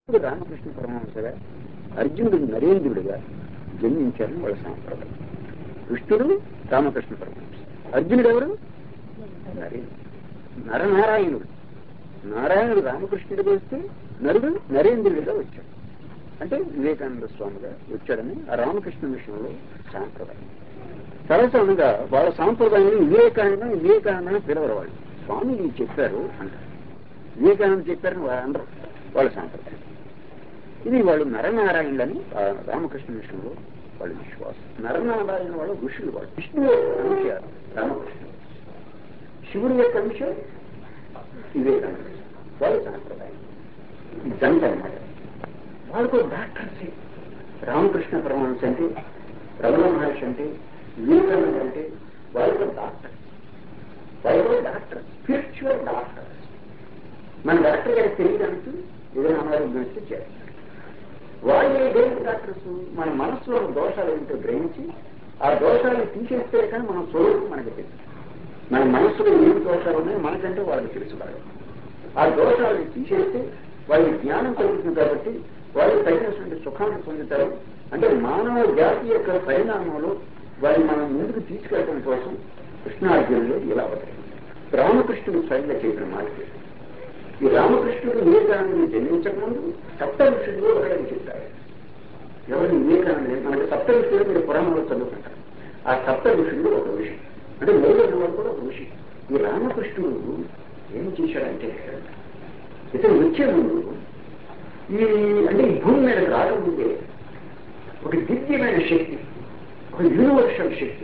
ఇప్పుడు రామకృష్ణ పరమహంసగా అర్జునుడు నరేంద్రుడిగా జన్మించారని వాళ్ళ సాంప్రదాయం కృష్ణుడు రామకృష్ణ పరమహంస అర్జునుడు ఎవరు నరేంద్రుడు నరనారాయణుడు నారాయణుడు రామకృష్ణుడిగా వస్తే నరుడు నరేంద్రుడిగా వచ్చాడు అంటే వివేకానంద స్వామిగా వచ్చాడని ఆ రామకృష్ణ మిషన్లో సాంప్రదాయం సరసంగా వాళ్ళ సాంప్రదాయాన్ని వివేకానంద వివేకానంద పిలవరు వాళ్ళు స్వామి ఇది చెప్పారు అంటారు వివేకానంద చెప్పారని వాళ్ళు అనరు వాళ్ళ సాంప్రదాయం ఇది వాళ్ళు నరనారాయణులని ఆ రామకృష్ణ మిషన్లో వాళ్ళ విశ్వాసం నరనారాయణ వాళ్ళ ఋషులు వాళ్ళు విష్ణువు అంశ రామకృష్ణ శివుడి యొక్క అంశ వివేకానంద వాళ్ళ సాంప్రదాయం జంట అన్నమాట వాళ్ళకు డాక్టర్స్ రామకృష్ణ పరమహంస అంటే రమణ మహర్షి అంటే వివేకానంద అంటే వాళ్ళకు డాక్టర్ వాళ్ళకు డాక్టర్ స్పిరిచువల్ డాక్టర్ మన డాక్టర్ గారికి తెలియడానికి ఏదైనా అనారోగ్యం వస్తే చేస్తారు వాళ్ళు దేనికి డాక్టర్స్ మన మనసులో దోషాలు ఏంటో గ్రహించి ఆ దోషాలను తీసేస్తే కానీ మన స్వరూపం మనకి తెలుసు మన మనసులో ఏం దోషాలు ఉన్నాయో మనకంటే వాళ్ళకి తెలుసు వాళ్ళు ఆ దోషాలను తీసేస్తే వాళ్ళకి జ్ఞానం కలుగుతుంది కాబట్టి వాళ్ళు తగినటువంటి సుఖాన్ని పొందుతారు అంటే మానవ జాతి యొక్క పరిణామంలో వారిని మనం ముందుకు తీసుకెళ్ళడం కోసం కృష్ణార్జునులు ఇలా అవుతాయి రామకృష్ణుడు స్వయంగా చెప్పిన మాట ఇది. ఈ రామకృష్ణుడు వివేకానందుని జన్మించకముందు సప్త ఋషులు ఒకడని చెప్పారు ఎవరు వివేకానంద మనకి సప్త ఋషులు మీరు పురాణంలో చదువుకుంటారు ఆ సప్త ఋషులు ఒక ఋషి అంటే మూడు వాళ్ళు కూడా ఒక ఋషి ఈ రామకృష్ణుడు ఏం చేశాడంటే ఇతను వచ్చే ముందు ఈ అంటే ఈ భూమి మీదకి రాకముందే ఒక దివ్యమైన శక్తి ఒక యూనివర్సల్ శక్తి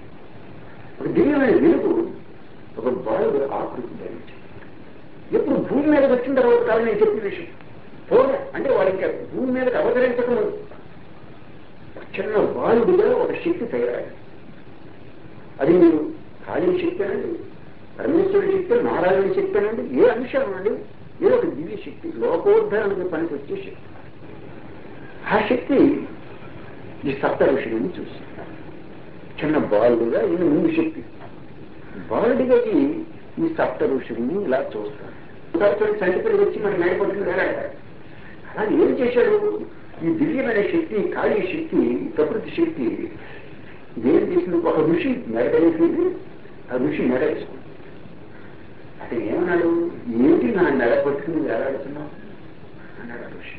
ఒక దివ్యమైన వెలుగు ఒక బాలుడు ఆకృతి ధరించింది ఎప్పుడు భూమి మీదకి వచ్చిన తర్వాత కాదు నేను చెప్పిన విషయం పూర్వం అంటే వాడు ఇంకా భూమి మీదకి అవతరించకముందు చిన్న బాలుడిగా ఒక శక్తి తయారైంది అది మీరు కాళీ శక్తి అనండి పరమేశ్వరుడి శక్తి నారాయణ శక్తి అనండి ఏ అంశం అనండి ఏదో ఒక దివ్య శక్తి లోకోద్ధరణకు పనికి వచ్చే శక్తి ఆ శక్తి ఈ సప్త ఋషులను చూస్తున్నారు చిన్న బాలుడుగా ఈయన ముందు శక్తి బాలుడిగా ఈ ఈ సప్త ఋషుల్ని ఇలా చూస్తారు చంటిపల్లి వచ్చి మన మేడపడుతుంది వేలాడతారు అలా ఏం చేశాడు ఈ దివ్యమైన శక్తి కాళీ శక్తి ప్రకృతి శక్తి ఏం చేసింది ఒక ఋషి మెడ వేసింది ఆ ఋషి మెడ వేసుకుంది అతను ఏమన్నాడు ఏంటి నా మెడ పట్టుకుని వేలాడుతున్నావు అన్నాడు ఆ ఋషి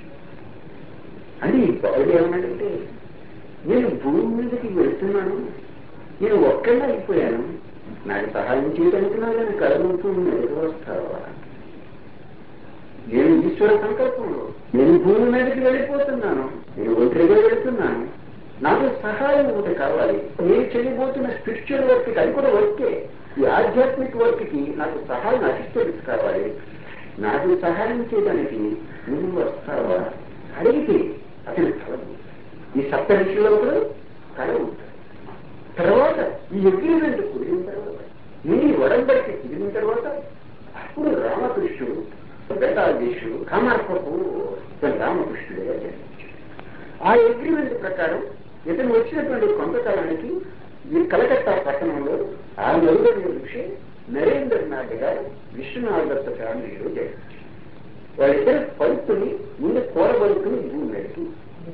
అని ఈ బాలుడు ఏమన్నాడంటే నేను భూమి మీదకి వెళ్తున్నాను నేను ఒక్కడే అయిపోయాను నాకు సహాయం చేయడానికి నేను కలగలుగుతూ ఎదురు వస్తావా నేను ఈశ్వర సంకల్పంలో నేను భూమి మీదకి వెళ్ళిపోతున్నాను నేను ఒంటరిగా వెళ్తున్నాను నాకు సహాయం ఒకటి కావాలి నేను చేయబోతున్న స్పిరిచువల్ వర్క్ అది కూడా వర్కే ఈ ఆధ్యాత్మిక వర్క్ కి నాకు సహాయం అసిస్టెన్స్ కావాలి నాకు సహాయం చేయడానికి నువ్వు వస్తావా అడిగితే అతను కలదు ఈ సప్త విషయంలో కూడా కలవు తర్వాత ఈ అగ్రిమెంట్ కుదిరిన తర్వాత నీ వడంబడికి కుదిరిన తర్వాత అప్పుడు రామకృష్ణుడు వెంకటాదేశుడు కామార్పకు రామకృష్ణుడిగా జన్మించాడు ఆ అగ్రిమెంట్ ప్రకారం ఇతను వచ్చినటువంటి కొంతకాలానికి ఈ కలకత్తా పట్టణంలో ఆ నలుగురి ఋషి నరేంద్రనాథ్ గారు విశ్వనాథ్ దత్త ఫ్యామిలీలో జన్మించారు వాళ్ళిద్దరు పలుకుని ముందు కూరబలుకుని భూమి మీదకి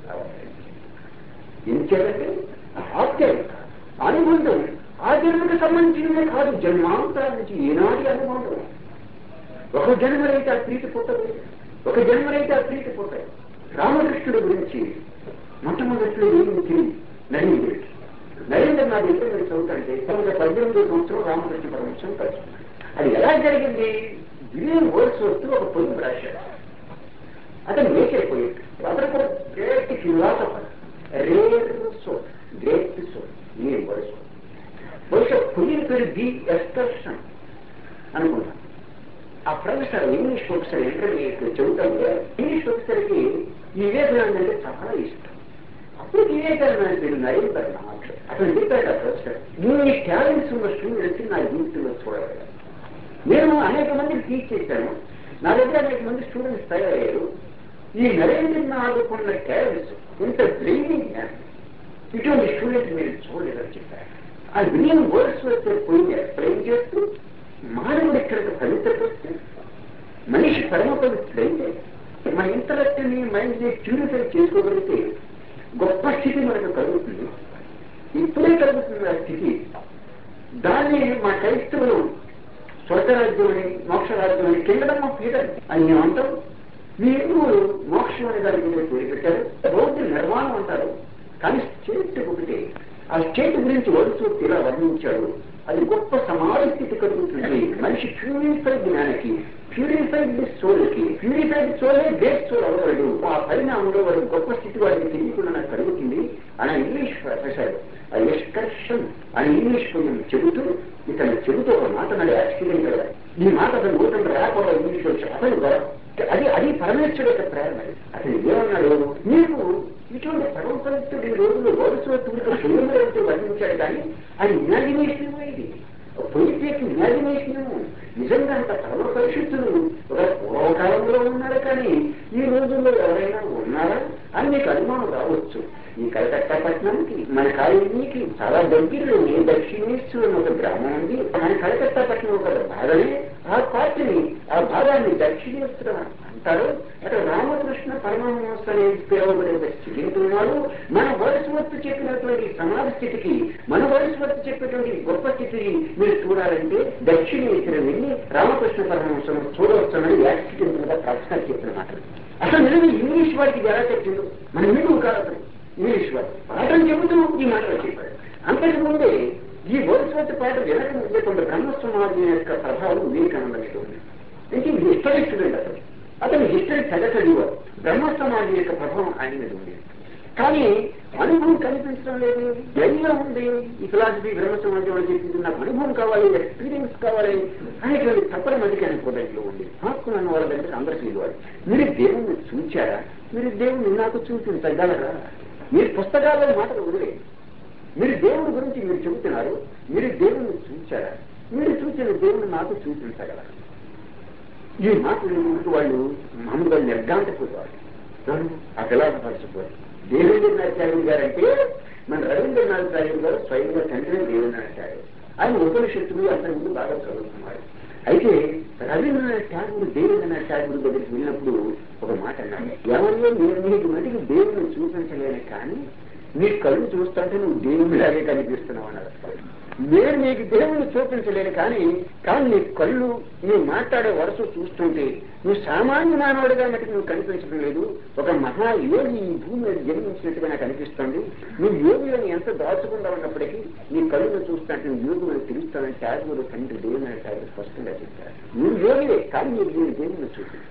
ఏం చేయాలంటే ఆప్యాయత అనుబంధం ఆ జన్మకు సంబంధించినదే కాదు జన్మాంతరాల నుంచి ఈనాటి అనుబంధం ఒక జన్మలైతే ఆ ప్రీతి పుట్టదు ఒక జన్మలైతే ఆ ప్రీతి పుట్టదు రామకృష్ణుడి గురించి మొట్టమొదట్లో ఏమి తెలియదు నరేంద్రుడికి నరేంద్ర నా దగ్గర మీరు చదువుతుంటే తొమ్మిది పద్దెనిమిది సంవత్సరం రామకృష్ణ పరమేశ్వరం కలిసి అది ఎలా జరిగింది విలియం వర్డ్స్ వస్తూ ఒక పొయ్యి రాశాడు అతను లేచైపోయాడు అతను కూడా great philosopher rare soul great soul William Wordsworth పొయ్యిన పేరు ది ఎస్టర్షన్ అనుకుంటాను ఆ ప్రొఫెసర్ ఇంగ్లీష్ ప్రొఫెసర్ ఇంటర్మీడియట్ చెబుతాంటే ఇంగ్లీష్ ప్రొఫెసర్కి ఈ వివేకానంద అంటే చాలా ఇష్టం అప్పుడు వివేకానంద పేరు నరేంద్ర నాథ్ అతను చెప్పాడు ఆ ప్రొఫెసర్ ఇన్ని టాలెంట్స్ ఉన్న స్టూడెంట్స్ నా జీవితంలో చూడగలను నేను అనేక మందిని టీచ్ చేశాను నా దగ్గర అనేక మంది స్టూడెంట్స్ తయారయ్యారు ఈ నరేంద్రనాథ్ కొన్న టాలెంట్స్ ఇంత బ్రెయినింగ్ ఇటువంటి స్టూడెంట్ మీరు చూడలేదని చెప్పారు ఆ విలియం వర్డ్స్ వచ్చే పోయి ఎక్స్ప్లెయిన్ చేస్తూ మానవుడు ఇక్కడికి ఫలితకొస్తే మనిషి పరమ పవిత్రుడైతే మన ఇంటలెక్ట్ ని మైండ్ ని ప్యూరిఫై చేసుకోగలిగితే గొప్ప స్థితి మనకు కలుగుతుంది ఇప్పుడే కలుగుతుంది ఆ స్థితి దాన్ని మా క్రైస్తవులు స్వర్గరాజ్యం అని మోక్షరాజ్యం అని కింగడమ్ ఆఫ్ హీరన్ అని మేము అంటాం మీరు మోక్షం అనే దాని మీద పేరు పెట్టారు బౌద్ధ నిర్మాణం అంటారు కానీ స్టేట్ ఒకటి ఆ స్టేట్ గురించి వరుస ఇలా వర్ణించాడు అది గొప్ప సమాజ స్థితి కలుగుతుంది మనిషి ప్యూరిఫైడ్ జ్ఞానికి ప్యూరిఫైడ్ సోల్కి ప్యూరిఫైడ్ సోలే గ్రేట్ సోల్ అవ్వగలడు ఆ పరిణామంలో వాడు గొప్ప స్థితి వాడికి తెలియకుండా నాకు కలుగుతుంది అని ఇంగ్లీష్ ప్రొఫెసర్ ఆ ఎస్కర్షన్ అని ఇంగ్లీష్ కొంచెం చెబుతూ ఇతను చెబుతూ ఒక మాట నాడు యాక్సిడెంట్ కదా ఈ మాట అతను నూతన రాకపోవడం ఇంగ్లీష్ వచ్చి అతను అది అది పరమేశ్వరుడు యొక్క ప్రేరణ అతను ఏమన్నాడు నీకు ఇటువంటి పరమపరిస్థితుడు ఈ రోజుల్లో వరుసలో తూర్పు సులువులైతే వర్ణించాడు కానీ అది ఇమాజినేషన్ ఇది పొలిటిక్ ఇమాజినేషన్ నిజంగా అంత పరమ పరిశుద్ధులు ఒక పూర్వకాలంలో ఉన్నారు కానీ ఈ రోజుల్లో ఎవరైనా ఉన్నారా అని మీకు అనుమానం రావచ్చు ఈ కలకత్తా పట్టణానికి మన కాలనీకి చాలా దగ్గరలో ఏ దక్షిణేశ్వరం ఒక గ్రామం ఉంది మన కలకత్తా పట్టణం ఒక భాగమే ఆ పార్టీని ఆ భాగాన్ని దక్షిణేశ్వరం అంటారు అక్కడ రామకృష్ణ పరమహంస అనే పిలవబడే స్థితింటున్నాడు మన వరుసవర్తి చెప్పినటువంటి సమాజ స్థితికి మన వరుసవర్తి చెప్పినటువంటి గొప్ప స్థితిని మీరు చూడాలంటే దక్షిణేశ్వరం వెళ్ళి రామకృష్ణ పరమహంసను చూడవచ్చునని యాక్సిడెంట్ గా ప్రశ్న చెప్పిన మాట అసలు నిజంగా ఇంగ్లీష్ వాడికి ఎలా చెప్పిందో మన మీరు కాదు ఇంగ్లీష్ వాడు పాఠం చెబుతూ ఈ మాటలు చెప్పాడు అంతకు ముందే ఈ వరుసవర్తి పాటలు వెనక ముందే కొంత బ్రహ్మ సమాజం యొక్క ప్రభావం వివేకానంద మీద ఉంది అంటే హిస్టరీ స్టూడెంట్ అతను అతను హిస్టరీ తెగ చదివారు బ్రహ్మ సమాజం యొక్క ప్రభావం ఆయన మీద ఉంది కానీ అనుభవం కనిపించడం లేదు ధైర్యం ఉంది ఈ ఫిలాసఫీ బ్రహ్మ సమాజం అని చెప్పింది నాకు అనుభవం కావాలి ఎక్స్పీరియన్స్ కావాలి అనేటువంటి తప్పని మందికి ఆయన హృదయంలో ఉంది హక్కు అన్న వాళ్ళ దగ్గర అందరికీ ఇవ్వాలి మీరు దేవుణ్ణి చూచారా మీరు దేవుణ్ణి నాకు చూపించగలరా మీరు పుస్తకాల్లో మాటలు వదిలే మీరు దేవుడి గురించి మీరు చెబుతున్నారు మీరు దేవుణ్ణి చూచారా మీరు చూసిన దేవుని నాకు చూపించగలరా ఈ మాటలు ముందుకు వాళ్ళు మామూలుగా నిర్గాంతపోతారు ఆ ఫిలాసఫర్స్ దేవేంద్రనాథ్ ఠాగూర్ గారు అంటే మన రవీంద్రనాథ్ ఠాగూర్ గారు స్వయంగా తండ్రి దేవేంద్రనాథ్ ఠాగూర్ ఆయన ఉపనిషత్తులు అంతకు ముందు బాగా చదువుతున్నారు అయితే రవీంద్రనాథ్ ఠాగూర్ దేవేంద్రనాథ్ ఠాగూర్ దగ్గరికి వెళ్ళినప్పుడు ఒక మాట అన్నాడు ఎవరిలో నేను నీకు మటుకు దేవుడిని చూపించలేను కానీ నీ కళ్ళు చూస్తుంటే నువ్వు దేవుడిలాగే కనిపిస్తున్నావు అన్నాడు నేను నీకు దేవుణ్ణి చూపించలేను కానీ కానీ నీ కళ్ళు నువ్వు మాట్లాడే వరుస చూస్తుంటే నువ్వు సామాన్య మానవుడిగా మటుకు నువ్వు కనిపించడం లేదు ఒక మహా యోగి ఈ భూమి మీద జన్మించినట్టుగా నాకు అనిపిస్తుంది నువ్వు యోగిని ఎంత దాచుకుండా ఉన్నప్పటికీ నీ కళ్ళును చూస్తుంటే నువ్వు యోగి అని తెలుస్తానని త్యాగుడు తండ్రి దేవుని త్యాగుడు స్పష్టంగా చెప్పారు నువ్వు యోగివే కానీ మీరు దీని దేవుని చూపి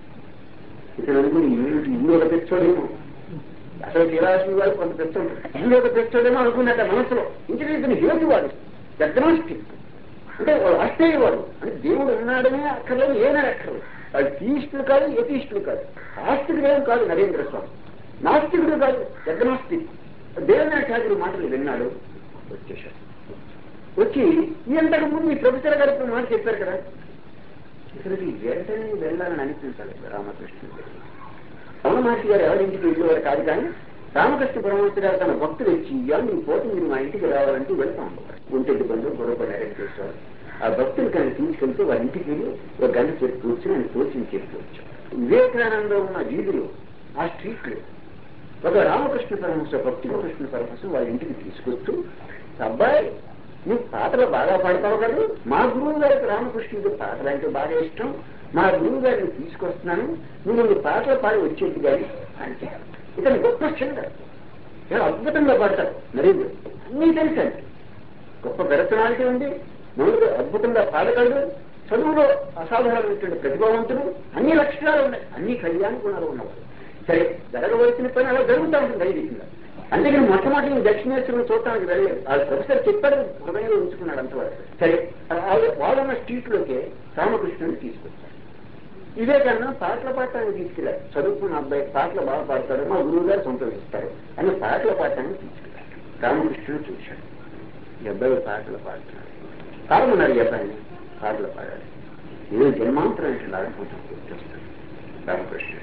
ఇతను అనుకుని ఇల్లు ఒక తెచ్చోడేమో అసలు విలాసం వాడు కొంత తెచ్చోడు ఇల్లు ఒక తెచ్చోడేమో అనుకున్నట్ట మనసులో ఇంటికి ఇతను యోగి వాడు యజ్ఞాస్తి అంటే వాడు ఆశ్చర్యవాడు అంటే దేవుడు ఉన్నాడనే అక్కర్లేదు ఏమే అక్కర్లేదు వాడు తీస్తులు కాదు యతీష్టులు కాదు ఆస్తికుడేం కాదు నరేంద్ర స్వామి నాస్తికుడు కాదు యజ్ఞాస్తి దేవుని ఠాగూరు మాటలు విన్నాడు వచ్చేశాడు వచ్చి ఇంతకు ముందు ఈ ప్రొఫెసర్ గారు ఇప్పుడు మాట చెప్పారు కదా ఇక్కడికి వెంటనే వెళ్ళాలని అనిపించాలి రామకృష్ణ రమణ మహర్షి గారు ఎవరింటికి వెళ్ళేవారు కాదు కానీ రామకృష్ణ పరమహంస గారు తన భక్తులు వచ్చి ఇవాళ నీ పోతే మీరు మా ఇంటికి రావాలంటే వెళ్తా ఉంటారు గుంటెడ్డి బంధు గొడవపడి అరెస్ట్ చేసేవారు ఆ భక్తులు కానీ తీసుకెళ్తే వారి ఇంటికి వెళ్ళి ఒక గంట చెప్పి కూర్చొని ఆయన కోచింగ్ చేసుకోవచ్చు వివేకానంద ఉన్న వీధిలో ఆ స్ట్రీట్ లో ఒక రామకృష్ణ పరమహంస భక్తి కృష్ణ పరమహంస వాళ్ళ ఇంటికి తీసుకొస్తూ అబ్బాయి నువ్వు పాటలు బాగా పాడతావు కదా మా గురువు గారికి రామకృష్ణుడికి పాటలు అంటే బాగా ఇష్టం మా గురువు గారిని తీసుకొస్తున్నాను నువ్వు నువ్వు పాటలు పాడి వచ్చేది కానీ అంటే ఇతను గొప్ప సింగర్ చాలా అద్భుతంగా పాడతాడు నరేంద్ర అన్నీ తెలుసండి గొప్ప పెరసనాలిటీ ఉంది నలుగురు అద్భుతంగా పాడగలడు చదువులో అసాధారణమైనటువంటి ప్రతిభావంతుడు అన్ని లక్షణాలు ఉన్నాయి అన్ని కళ్యాణ గుణాలు ఉన్నవాడు సరే జరగవలసిన పని అలా జరుగుతూ ఉంటుంది ధైర్యంగా అందుకని మొట్టమొదటి నేను దక్షిణేశ్వరం చూడటానికి వెళ్ళలేదు ఆ ప్రొఫెసర్ చెప్పాడు హృదయంలో ఉంచుకున్నాడు అంతవరకు సరే వాళ్ళన్న స్ట్రీట్ లోకే రామకృష్ణుని తీసుకొచ్చాడు వివేకానంద పాటలు పాడటానికి తీసుకెళ్ళారు చదువుకున్న అబ్బాయి పాటలు బాగా పాడతాడు మా గురువు గారు సంతోషిస్తారు అని పాటలు పాడటానికి తీసుకెళ్ళారు రామకృష్ణుడు చూశాడు ఈ అబ్బాయి పాటలు పాడుతున్నాడు పాడమన్నారు ఈ అబ్బాయిని పాటలు పాడాడు ఏదో జన్మాంతరం ఇట్లా అనుకుంటాం గుర్తొస్తాడు రామకృష్ణుడు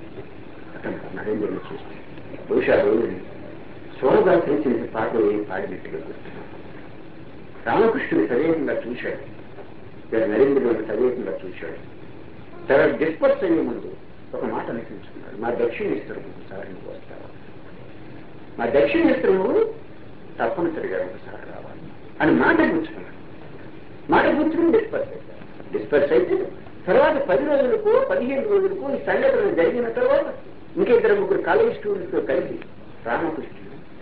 అతను నరేంద్రుని చూస్తే బహుశా రోజు సోమదాసు చేసే పాటలు ఏం పాడినట్టుగా గుర్తున్నాడు రామకృష్ణుడు సదేకంగా చూశాడు నరేంద్రుడు సదేకంగా చూశాడు చాలా డిస్పర్స్ అయ్యే ముందు ఒక మాట అనిపించుకున్నాడు మా దక్షిణేశ్వరం ఒకసారి నువ్వు వస్తావా మా దక్షిణేశ్వరము తప్పనిసరిగా ఒకసారి రావాలి అని మాట పుచ్చుకున్నాడు మాట పుచ్చుకుని డిస్పర్స్ అయిపోయాడు డిస్పర్స్ అయితే తర్వాత పది రోజులకు పదిహేను రోజులకు ఈ సంఘటన జరిగిన తర్వాత ఇంకా ఇద్దరు ముగ్గురు కాలేజ్ స్టూడెంట్స్తో కలిసి రామకృష్ణుడు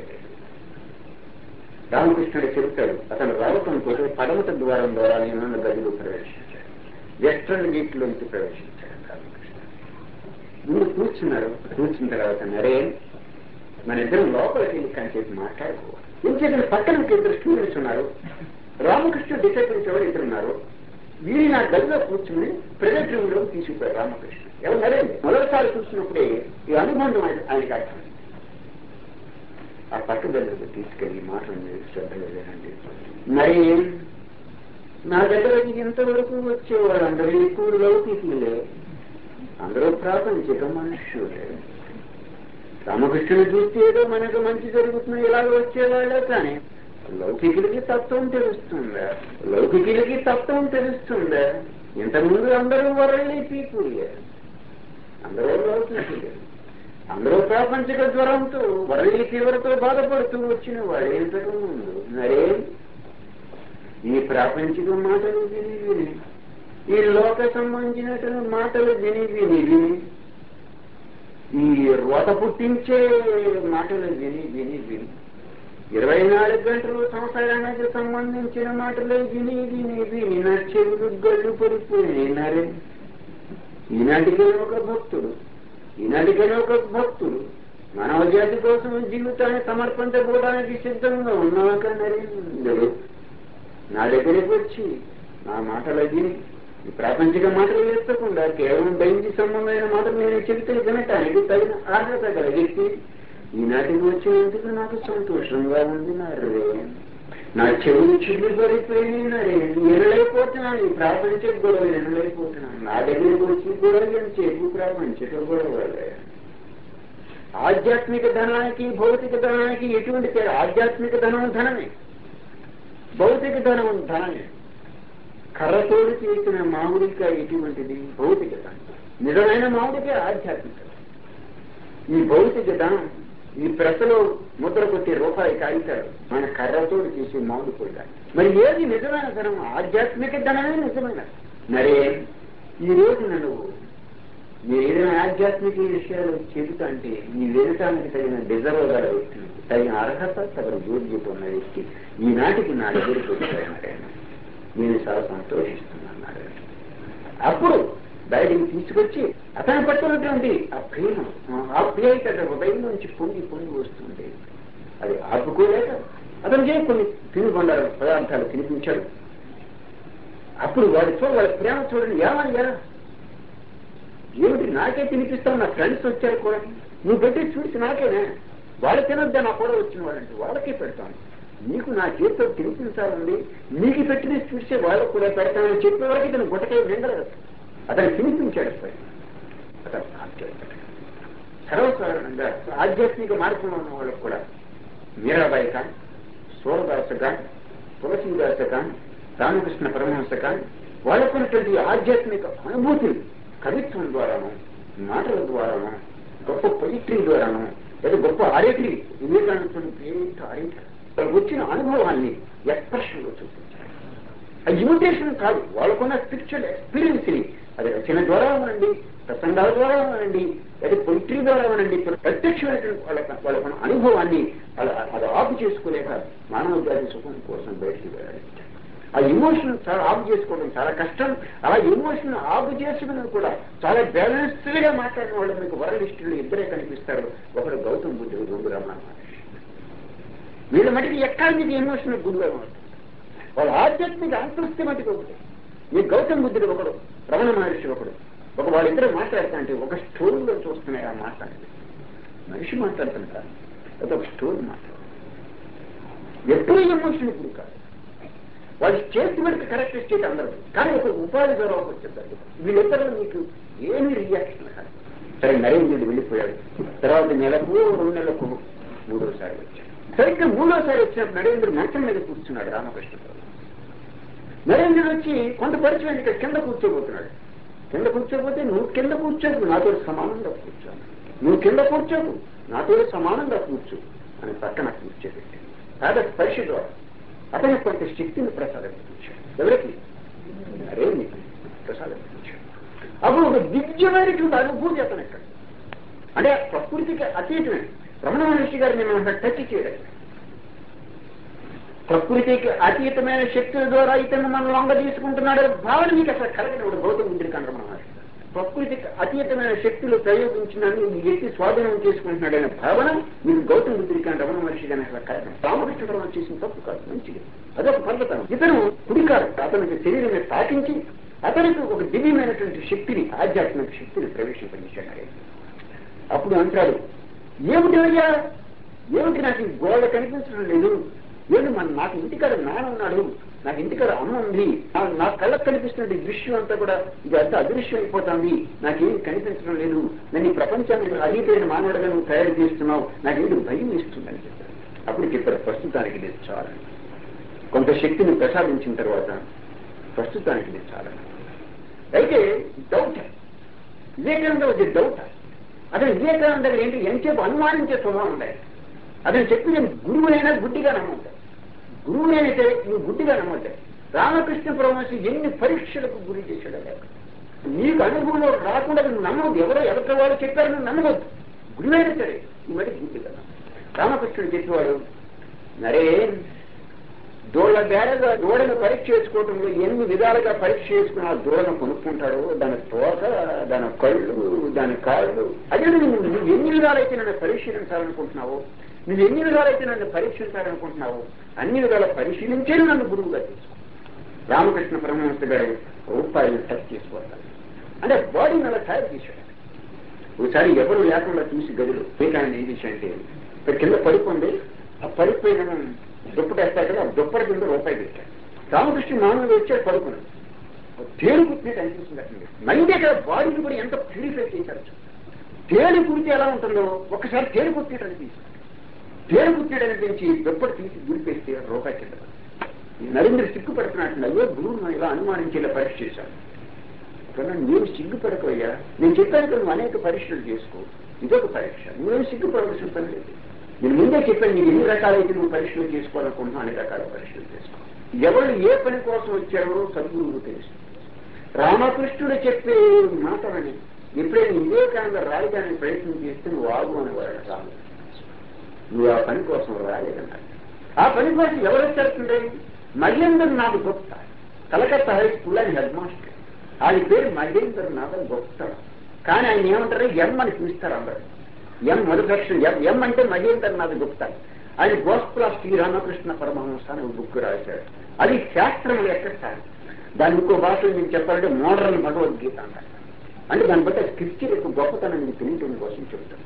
రామకృష్ణుడు చెబుతాడు అతను రావటంతో పడమట ద్వారం ద్వారా నేను గదిలో ప్రవేశించాడు వెస్ట్రన్ గేట్ లోంచి ప్రవేశించాడు రామకృష్ణుడు ముందు కూర్చున్నారు కూర్చున్న తర్వాత నరేన్ మన ఇద్దరం లోపలికి వెళ్ళి కాసేపు మాట్లాడుకోవాలి ఇంకేదైనా పక్కన ఇంక ఇద్దరు స్టూడెంట్స్ ఉన్నారు రామకృష్ణ డిసైపుల్స్ ఎవరు ఇద్దరు ఉన్నారు వీళ్ళు నా గదిలో కూర్చుని ప్రైవేట్ రూమ్ లో తీసుకుపోయారు రామకృష్ణ ఎవరు నరేన్ మొదటిసారి చూసినప్పుడే ఈ అనుబంధం ఆయన- ఆయనకి అర్థం ఆ పట్టుదలకు తీసుకెళ్లి మాటలు మీరు శ్రద్ధగా వినండి మరి నా దగ్గరకి ఇంతవరకు వచ్చేవాడు అందరూ ఎక్కువ లౌకికులే అందరూ ప్రాపంచిక మనుష్యులే రామకృష్ణుని చూస్తే ఏదో మనకు మంచి జరుగుతుంది ఇలాగ వచ్చేవాళ్ళే కానీ లౌకికులకి తత్వం తెలుస్తుందా లౌకికులకి తత్వం తెలుస్తుందా ఇంతకుముందు అందరూ వరల్లి పీపులే అందరూ లౌకికులే అందరూ ప్రాపంచిక జ్వరంతో వరల్లి తీవ్రతో బాధపడుతూ వచ్చిన వాడే ఇంతకు ముందు మరే ఈ ప్రాపంచిక మాటలు విని విని ఈ లోక సంబంధించిన మాటలు విని విని విని ఈ రోత పుట్టించే మాటలు విని విని విని ఇరవై నాలుగు గంటలు సంవత్సరానికి సంబంధించిన మాటలు విని విని విని నా చెవులు గళ్ళు పడిపోయినారే ఈనాటికే ఒక భక్తుడు ఈనాటికైనా ఒక భక్తుడు మానవ జాతి కోసం జీవితాన్ని సమర్పించబోవడానికి సిద్ధంగా ఉన్నాక నరేంద్రుడు నా దగ్గరికి వచ్చి నా మాటలు విని ఈ ప్రాపంచిక మాటలు వేస్తకుండా కేవలం దైవిక సంబంధమైన మాటలు నేను చెబితే వినటానికి తగిన అర్హత గల వ్యక్తి ఈనాటికి వచ్చినందుకు నాకు సంతోషంగా ఉంది నరే నా చెవులు చిల్లు పడిపోయినాయి నరే ఎనలేకపోతున్నాను ఈ ప్రాపంచిక గొడవ ఎనలేకపోతున్నాను నా దగ్గరికి వచ్చి గొడవ చెప్పు ప్రాపంచిక గొడవలే ఆధ్యాత్మిక ధనానికి భౌతిక ధనానికి ఎటువంటి తేడా ఆధ్యాత్మిక ధనం ధనమే భౌతిక ధనం ధనమే కర్రతోడు చేసిన మామిడికాయ ఎటువంటిది భౌతిక ధనం నిజమైన మామిడికాయ ఆధ్యాత్మిక ఈ భౌతిక ధనం ఈ ప్రెసలో ముద్ర కొట్టే రూపాయి కాగితాడు మన కర్రతో చేసే మామిడి కూడా మరి ఏది నిజమైన ధనం ఆధ్యాత్మిక ధనమే నిజమైన మరే ఈ రోజు నన్ను మీరు ఏదైనా ఆధ్యాత్మిక విషయాలు చెబుతా అంటే ఈ వినటానికి తగిన డిజర్వ్ గల వ్యక్తి తగిన అర్హత తగిన యోగ్యత ఉన్న వ్యక్తి ఈనాటికి నా దగ్గరికి వచ్చాయన్నాడు నేను చాలా సంతోషిస్తున్నాను అన్నాడు. అప్పుడు బయటికి తీసుకొచ్చి అతని పట్టున్నటువంటి ఆ ప్రేమ ఆ ఆప్యాయత హృదయం నుంచి పొంగి పొంగి వస్తుంది అది ఆపుకోలేక అతనికి కొన్ని తినుబండారు పదార్థాలు తినిపించాడు అప్పుడు వాడు చూడ వాళ్ళ ప్రేమ చూడండి ఏమయ్యా ఏమిటి నాకే తినిపిస్తావు నా ఫ్రెండ్స్ వచ్చారు కూడా నువ్వు పెట్టి చూసి నాకేనే వాళ్ళు తినొద్దా నా కూడా వచ్చిన వాళ్ళంటే వాళ్ళకే పెడతాను నీకు నా చేతితో తినిపించాలండి నీకు పెట్టిన చూసే వాళ్ళకు కూడా పెడతానని చెప్పే వరకు ఇతను గుట్టకాయ నిండలేదు అతను తినిపించాడు పై అతను ఆశ్చర్యపడ్డాడు. సర్వసాధారణంగా ఆధ్యాత్మిక మార్గంలో ఉన్న వాళ్ళకు కూడా మీరాబాయి కానీ సూరదాస కానీ తులసీదాస కానీ రామకృష్ణ పరమహంస కానీ వాళ్ళకున్నటువంటి ఆధ్యాత్మిక అనుభూతులు కవిత్వం ద్వారాను మాటల ద్వారాను గొప్ప పొయిట్రీ ద్వారాను లేదా గొప్ప ఆరేటి వివేకానంద గ్రేట్ ఆరేటి వాళ్ళకి వచ్చిన అనుభవాన్ని ఎక్స్ప్రెషన్ లో చూపించారు ఆ ఇమిటేషన్ కాదు వాళ్ళకున్న స్పిరిచువల్ ఎక్స్పీరియన్స్ ని అది రచన ద్వారా అనండి ప్రసంగాల ద్వారా అనండి లేదా పొయిట్రీ ద్వారా అనండి ప్రత్యక్షమైనటువంటి వాళ్ళ వాళ్ళకున్న అనుభవాన్ని వాళ్ళ అది ఆపు చేసుకోలేక మానవ జాతి సుఖం కోసం బయటికి వెళ్ళాలి ఆ ఎమోషన్ చాలా ఆపు చేసుకోవడం చాలా కష్టం అలా ఎమోషన్ ఆపు చేసుకుని కూడా చాలా బ్యాలెన్స్డ్ గా మాట్లాడిన వాళ్ళు మీకు వరలిస్టులు ఇద్దరే కనిపిస్తారు ఒకడు గౌతమ్ బుద్ధుడు రెండు రమణ మహర్షి వీళ్ళ మటుకు ఎక్కడ మీకు ఎమోషన్ గురుగా ఉంటుంది వాళ్ళ ఆధ్యాత్మిక అంతృప్తి మటుకు ఒకటి మీ గౌతమ్ బుద్ధుడు ఒకడు రమణ మహర్షి ఒకడు ఒక వాళ్ళిద్దరు మాట్లాడుతా అంటే ఒక స్టోరీలో చూస్తున్నాయి ఆ మాట్లాడేది మనిషి మాట్లాడుతుంటారు అది ఒక స్టోరీ మాట్లాడు ఎప్పుడు ఎమోషన్ ఇప్పుడు కాదు వాళ్ళ స్టేట్మెంట్ కరెక్ట్ స్టేట్ అందరూ కానీ ఒక ఉపాధి ద్వారా ఒకటి చెప్తారు వీళ్ళిద్దరు మీకు ఏమి రియాక్షన్ కాదు సరే నరేంద్రుడు వెళ్ళిపోయాడు తర్వాత నెలకు రెండు నెలలకు మూడోసారి వచ్చాడు సరిగ్గా మూడోసారి వచ్చినప్పుడు నరేంద్రుడు మంచం మీద కూర్చున్నాడు రామకృష్ణ నరేంద్రుడు వచ్చి కొంత పరిచయం ఇక్కడ కింద కూర్చోబోతున్నాడు కింద కూర్చోకపోతే నువ్వు కింద కూర్చోకు నాతో సమానంగా కూర్చో నువ్వు కింద కూర్చోకు నాతో సమానంగా కూర్చో అని పక్కన కూర్చోబెట్టి పాద స్పర్శ ద్వారా అతని కొంత శక్తిని ప్రసాదించాడు ఎవరికి అరే నీకు ప్రసాదించాడు అప్పుడు ఒక దివ్యమైనటువంటి అనుభూతి అతను ఎక్కడ అంటే ఆ ప్రకృతికి అతీతమైన రమణ మహర్షి గారిని మనం అక్కడ టచ్ చేయడం ప్రకృతికి అతీతమైన శక్తుల ద్వారా ఇతను మనం లొంగ తీసుకుంటున్నాడు భావన మీకు అసలు కలగనివాడు గౌతమ బుద్ధుడికి అంటారు మన మహర్షి ప్రకృతికి అతీతమైన శక్తులు ప్రయోగించినాన్ని ఈ వ్యక్తి స్వాధీనం చేసుకుంటున్నాడనే భావన మీకు గౌతమ బుద్ధుడికి అంటే రమణ మహర్షి గారిని అసలు కలగడం రామకృష్ణ పరమ చేసిన తప్పు కాదు మంచిది అదొక పద్ధతనం ఇతను కుడికారు అతనికి శరీరాన్ని తాకించి అతనికి ఒక దివ్యమైనటువంటి శక్తిని ఆధ్యాత్మిక శక్తిని ప్రవేశింపజేశాడు ఆయన. అప్పుడు అంటాడు ఏమిటి అయ్యా ఏమిటి నాకు ఈ గోడ కనిపించడం లేదు ఏమి మన నాకు ఇంటికాడ నాన్న ఉన్నాడు నాకు ఇంటికాడ అమ్మ ఉంది నా- నా కళ్ళకు కనిపిస్తున్న ఈ దృశ్యం అంతా కూడా ఇది అంతా అదృశ్యం అయిపోతుంది నాకేం కనిపించడం లేదు నేను ఈ ప్రపంచాన్ని అడిగిపోయిన మానవుడిగా నువ్వు తయారు చేస్తున్నావు నాకేంటి భయం ఇస్తుందని చెప్పాడు అప్పుడు చెప్పారు ప్రస్తుతానికి లేదు చాలు కొంత శక్తిని ప్రసాదించిన తర్వాత ప్రస్తుతానికి లేదు చాలు అయితే డౌట్ వివేకానంద వచ్చే డౌట్ అతను వివేకానంద దగ్గర ఏంటి ఎంతసేపు అనుమానించే స్వభావం ఉండాలి అతను చెప్పిన గురువు అయినా గుడ్డిగా నమ్ముతాడు గురువు అయితే నువ్వు గుడ్డిగా నమ్ముతాడు రామకృష్ణ పరమహంస ఎన్ని పరీక్షలకు గురి చేశాడు లేక నీకు అనుభవంలో రాకుండా నువ్వు నమ్మవద్దు ఎవరో ఎవరి వాళ్ళు చెప్పారు నువ్వు నమ్మవద్దు గురువైనా సరే ఈ మరి గుడ్డిగా నమ్ము. రామకృష్ణుడు చెప్పేవాడు నరే దూళ్ళ బేరగా దూడను పరీక్ష చేసుకోవటంలో ఎన్ని విధాలుగా పరీక్ష చేసుకుని ఆ దూడను కొనుక్కుంటాడు దాని తోక దాని కళ్ళు దాని కాళ్ళు అదే నువ్వు నువ్వు ఎన్ని విధాలైతే నన్ను పరిశీలించాలనుకుంటున్నావో నువ్వు ఎన్ని విధాలైతే నన్ను పరీక్షించాలనుకుంటున్నావు అన్ని విధాల పరిశీలించే నన్ను గురువుగా తీసుకో రామకృష్ణ పరమహంస గారు రూపాయలు టచ్ చేసుకోవాలి అంటే బాడీని అలా తయారు చేశాడు ఒకసారి ఎవరు లేకుండా చూసి గదిలో వివేకానంద ఏం చేశాడంటే ఇక్కడ కింద పడుకుంది ఆ పడిపోయిన దుప్పటేస్తాడు కదా ఆ దుప్పటి కింద రూపాయి పెట్టాడు రామకృష్ణ మామూలుగా వచ్చాడు పడుకున్నాడు తేలు కుట్టినట్టు అనిపిస్తుంది అక్కడ మైండే కదా బాడీని కూడా ఎంత ప్యూరిఫై చేశారు తేలు కుడితే ఎలా ఉంటుందో ఒకసారి తేలు కుట్టినట్టు అనిపిస్తుంది తేలు కుట్టినట్టు అనిపించి దుప్పటి తీసి గురిపేస్తే రూపాయి కింద పడింది. ఈ నరేంద్ర సిగ్గుపడుతున్నట్టు అయ్యో గురువును ఇలా అనుమానించేలా పరీక్ష చేశాను కన్నా నేను సిగ్గుపడకయ్యా నేను చెప్పాను కదా నువ్వు అనేక పరీక్షలు చేసుకో ఇదొక పరీక్ష నువ్వేం సిగ్గుపడవలసిన పని లేదు నేను ముందే చెప్పాను నీకు ఎన్ని రకాలైతే నువ్వు పరీక్షలు చేసుకోవాలనుకుంటున్నావు అన్ని రకాల పరీక్షలు చేసుకో ఎవరు ఏ పని కోసం వచ్చారో సద్గురువు తెలుసు రామకృష్ణుడు చెప్పే మాటలని ఎప్పుడైనా వివేకానంద రాయడానికి ప్రయత్నం చేస్తే నువ్వు ఆగు అనేవాడు రాము నువ్వు ఆ పని కోసం రాలేదన్నాడు ఆ పని కోసం ఎవరు వచ్చారుండే మహేందర్ నాథ్ గుప్తా కలకత్తా హై స్కూల్ అని హెడ్ మాస్టర్ ఆయన పేరు మహేందర్ నాథ్ గుప్తా కానీ ఆయన ఏమంటారు ఎం అని పిలుస్తారు అందరు ఎం మొదటి ఎం ఎం అంటే మహేందర్ నాథ్ గుప్తా ఆయన గోస్పుల శ్రీరామకృష్ణ పరమహంస అని ఒక బుక్ రాశాడు అది శాస్త్రం యొక్క సార్ దాని ఇంకో భాషలో నేను చెప్పాలంటే మోడర్న్ భగవద్గీత అంటారు అంటే దాన్ని బట్టి స్క్రిప్చర్ యొక్క గొప్పతనం నీకు తెలియటం కోసం చెబుతాను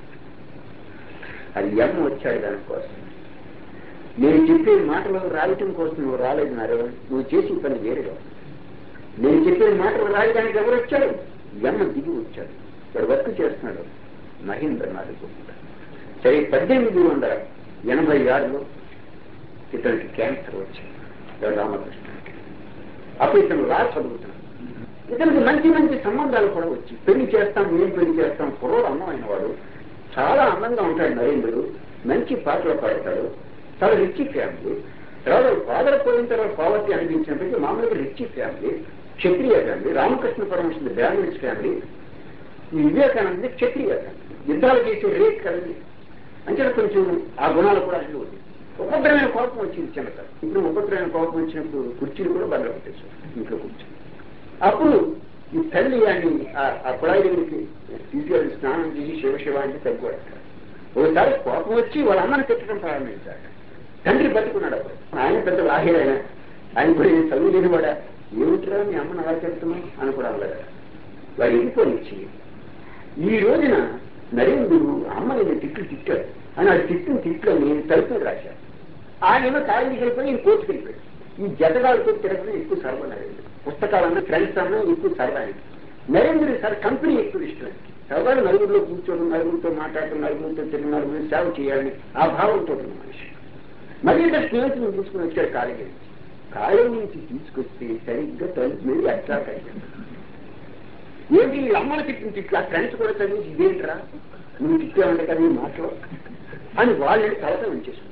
అది ఎం వచ్చాడు దానికోసం నేను చెప్పే మాటలు రాయటం కోసం నువ్వు రాలేదు నారే నువ్వు చేసి పని వేరుగా ఉంది. నేను చెప్పే మాటలు రాయడానికి ఎవరు వచ్చాడు ఎమ్మ దిగి వచ్చాడు ఇక్కడ వర్క్ చేస్తున్నాడు మహేంద్రనాథ్ గుప్తా సరే పద్దెనిమిది వందల ఎనభై ఆరులో ఇతనికి క్యాన్సర్ వచ్చింది ఎవరు రామకృష్ణుడికి అప్పుడు ఇతను రా చదువుతున్నాడు ఇతనికి మంచి మంచి సంబంధాలు కూడా వచ్చి పెళ్లి చేస్తాం ఏం పెళ్లి చేస్తాం కుర్రోడు అందమైన వాడు చాలా అందంగా ఉంటాడు నరేంద్రుడు మంచి పాటలు పాడతాడు చాలా రిచ్ ఫ్యామిలీ తర్వాత ఫాదర్ పోయిన తర్వాత పావర్టీ అనిపించినప్పటికీ మామూలుగా rich family Kshatriya family Ramakrishna Parameshwara Brahmins family ఈ వివేకానంద క్షత్రియ ఫ్యామిలీ యుద్ధాలు చేసే రేట్ కలిగి అంటే కొంచెం ఆ గుణాలు కూడా అన్ని ఉంది ఉపద్రవమైన కోపం వచ్చింది చిన్నత ఇప్పుడు ఉపద్రవమైన కోపం వచ్చినప్పుడు కుర్చీలు కూడా బండ పెట్టేశారు ఇంట్లో కూర్చొని అప్పుడు ఈ తల్లి అని ఆ కుళాయి దగ్గరికి తీసుకెళ్ళి స్నానం చేసి శివ శివ అంటే తగ్గిపోయాడు ఒకసారి కోపం వచ్చి వాళ్ళ అమ్మని తిట్టడం ప్రారంభించాడు తండ్రి బతుకున్నాడు అప్పుడు ఆయన పెద్ద లాహిర్ ఆయన ఆయన కూడా ఏం చదువు లేనివాడా ఏమిట్రా మీ అమ్మని అలా చెప్తున్నావు అని కూడా అనలేడు వాడు వెళ్ళిపోనిచ్చి ఈ రోజున నరేంద్రుడు అమ్మని నేను తిట్లు తిట్టాడు అని ఆ తిట్టిన తిట్లని తలుపులు రాశాడు ఆయన కాలేజీకి వెళ్ళిపోయి ఈయన కోర్టుకు వెళ్ళిపోయాడు ఈ జతగాలతో తిరగడం ఎక్కువ సర్వ నరేంద్రుడు పుస్తకాలన్నా ఫ్రెండ్స్ అన్నా ఎక్కువ సర్వ ఆయన నరేంద్రుడు సార్ కంపెనీ ఎక్కువ ఇష్టం సర్వాలు నలుగురిలో కూర్చోవడం నలుగురితో మాట్లాడటం నలుగురితో తిరిగి నలుగురు సేవ చేయాలని ఆ భావంతో ఉన్న మనిషి మళ్ళీ ఇక్కడ స్నేహితులను తీసుకుని వచ్చాడు కాలేజీ నుంచి కాలేజీ నుంచి తీసుకొస్తే సరిగ్గా తలుపు మీద అట్లా కలిగింది ఏంటి ఈ అమ్మని తిట్టిన తిట్లా ఫ్రెండ్స్ కూడా చదివి ఇదేంట్రా నువ్వు తిట్టావంటే కదా ఈ మాటలు అని వాళ్ళని తలత ఉంచేసుకుంటారు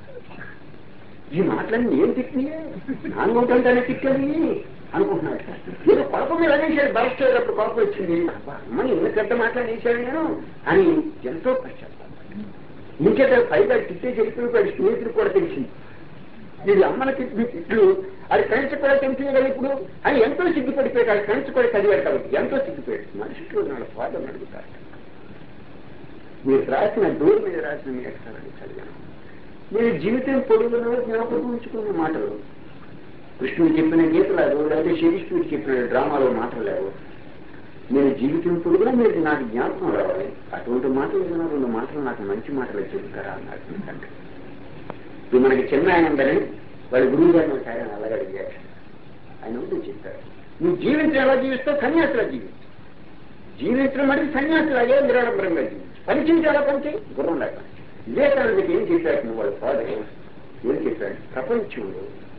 ఈ మాటలన్నీ ఏం తిట్టినాయే నాన్నకుంటానే తిట్టని అనుకుంటున్నాడు ఏదో కొడక మీద అనేసాడు బరస్ట్ అయ్యేటప్పుడు కోపం వచ్చింది అబ్బా, అమ్మని ఎన్ని పెద్ద మాట్లాడేసాడు నేను అని ఎంతో పశ్చాత్తాపం ఇంకేత పైగా తిట్టే చెప్పినప్పుడు స్నేహితులు కూడా తెలిసింది ఇది అమ్మల తిట్టిన తిట్లు అది ఫ్రెండ్స్ కూడా తెలిసింది కదా ఇప్పుడు అని ఎంతో సిగ్గుపడిపోయాడు అది ఫ్రెండ్స్ కూడా చదివాడు కాబట్టి ఎంతో సిగ్గుపోయాడు మనుషులు నాడు ఫాదర్ అడుగుతారు మీరు రాసిన డోర్ మీద రాసిన మీ అక్షరాన్ని చదివాను నేను జీవితం పొడుగులో జ్ఞాపకం ఉంచుకున్న మాటలు కృష్ణుడు చెప్పిన గీతలాలు లేదా శ్రీకృష్ణుడు చెప్పిన డ్రామాలో మాటలు లేవు నేను జీవితం పొడుగునా మీరు నాకు జ్ఞాపకం రావాలి అటువంటి మాటలు ఏదైనా రెండు మాటలు నాకు మంచి మాటలు చెబుతారా అన్నాడు మీ తండ్రి ఇప్పుడు మనకి చిన్న ఆయన ఉందని వాళ్ళ గురువు గారిని ఒక ఆయన అలాగే అడిగాడు ఆయన ఉంటే చెప్పారు నువ్వు జీవించడం ఎలా జీవిస్తావు సన్యాసిలా జీవించు జీవించడం అంటే సన్యాసిలాగే నిరాడంబరంగా జీవించు పనిచేసి ఎలా పనిచేయి గుర్రం లేక వివేకానందకి ఏం చెప్పాడు నువ్వు వాళ్ళ ఫాదర్ ఏం చెప్పాడు ప్రపంచంలో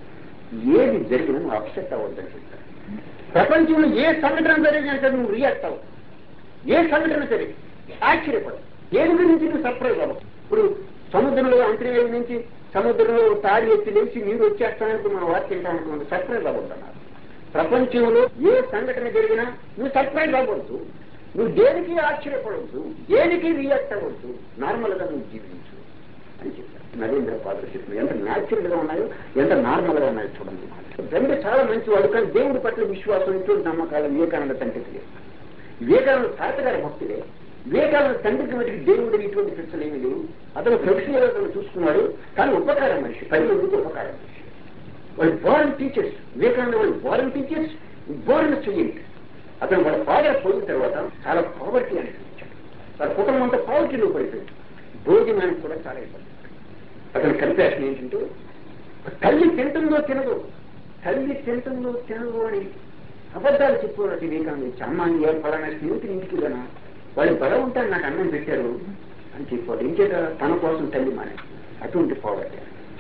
ఏది జరిగినా నువ్వు అప్సెట్ అవ్వద్దని చెప్పాడు ప్రపంచంలో ఏ సంఘటన జరిగినా సరే నువ్వు రియాక్ట్ అవ్వవు ఏ సంఘటన సరే ఆశ్చర్యపడవు దేని గురించి నువ్వు సర్ప్రైజ్ అవ్వవు ఇప్పుడు సముద్రంలో అంతర్వేది నుంచి సముద్రంలో తాడి ఎత్తి లేచి నీరు వచ్చేస్తానని మన వార్త తింటామనుకున్నాడు సర్ప్రైజ్ అవ్వద్దన్నారు ప్రపంచంలో ఏ సంఘటన జరిగినా నువ్వు సర్ప్రైజ్ అవ్వద్దు నువ్వు దేనికి ఆశ్చర్యపడవద్దు దేనికి రియాక్ట్ అవ్వద్దు నార్మల్ గా నువ్వు జీవించు అని చెప్పారు నరేంద్ర పాత్ర చెప్పిన ఎంత న్యాచురల్ గా ఉన్నాయో ఎంత నార్మల్ గా ఉన్నాయో చూడండి రెండు చాలా మంచి వాడు కానీ దేవుడి పట్ల విశ్వాసం ఇటువంటి నమ్మకాలు వివేకానంద తండ్రికి లేదు వివేకానంద తాతగారి భక్తులే వివేకానంద తండ్రికి మటుకు దేవుడిని ఇటువంటి పిచ్చలు ఏమీ లేవు అతను ప్రొఫెషనల్ అతను చూసుకున్నాడు కానీ ఉపకారం మనిషి పది మందికి ఉపకారం మనిషి వాళ్ళు బోరన్ టీచర్స్ వివేకానంద వాళ్ళు బోరన్ టీచర్స్ బోరన్ స్టూడెంట్ అతను వాళ్ళ ఫాదర్ పోయిన తర్వాత చాలా పావర్టీ అనిపించాడు వాళ్ళ కుటుంబం అంతా పావర్టీలో పడిపోయింది భోజనానికి కూడా చాలా ఇబ్బంది అతని కన్ఫ్యాషన్ ఏంటంటే తల్లి తింటుందో తినదు తల్లి తింటుందో తినదు అని అబద్ధాలు చెప్పుకున్నట్టు వివేకానంద ఇచ్చి అమ్మ ఏ ఫలానా స్నేహితుని ఇంటికి వెళ్ళాను వాళ్ళు బలం ఉంటారు నాకు అన్నం పెట్టారు అని చెప్పాడు ఇంకేట తన కోసం తల్లి మానే అటువంటి పావర్టీ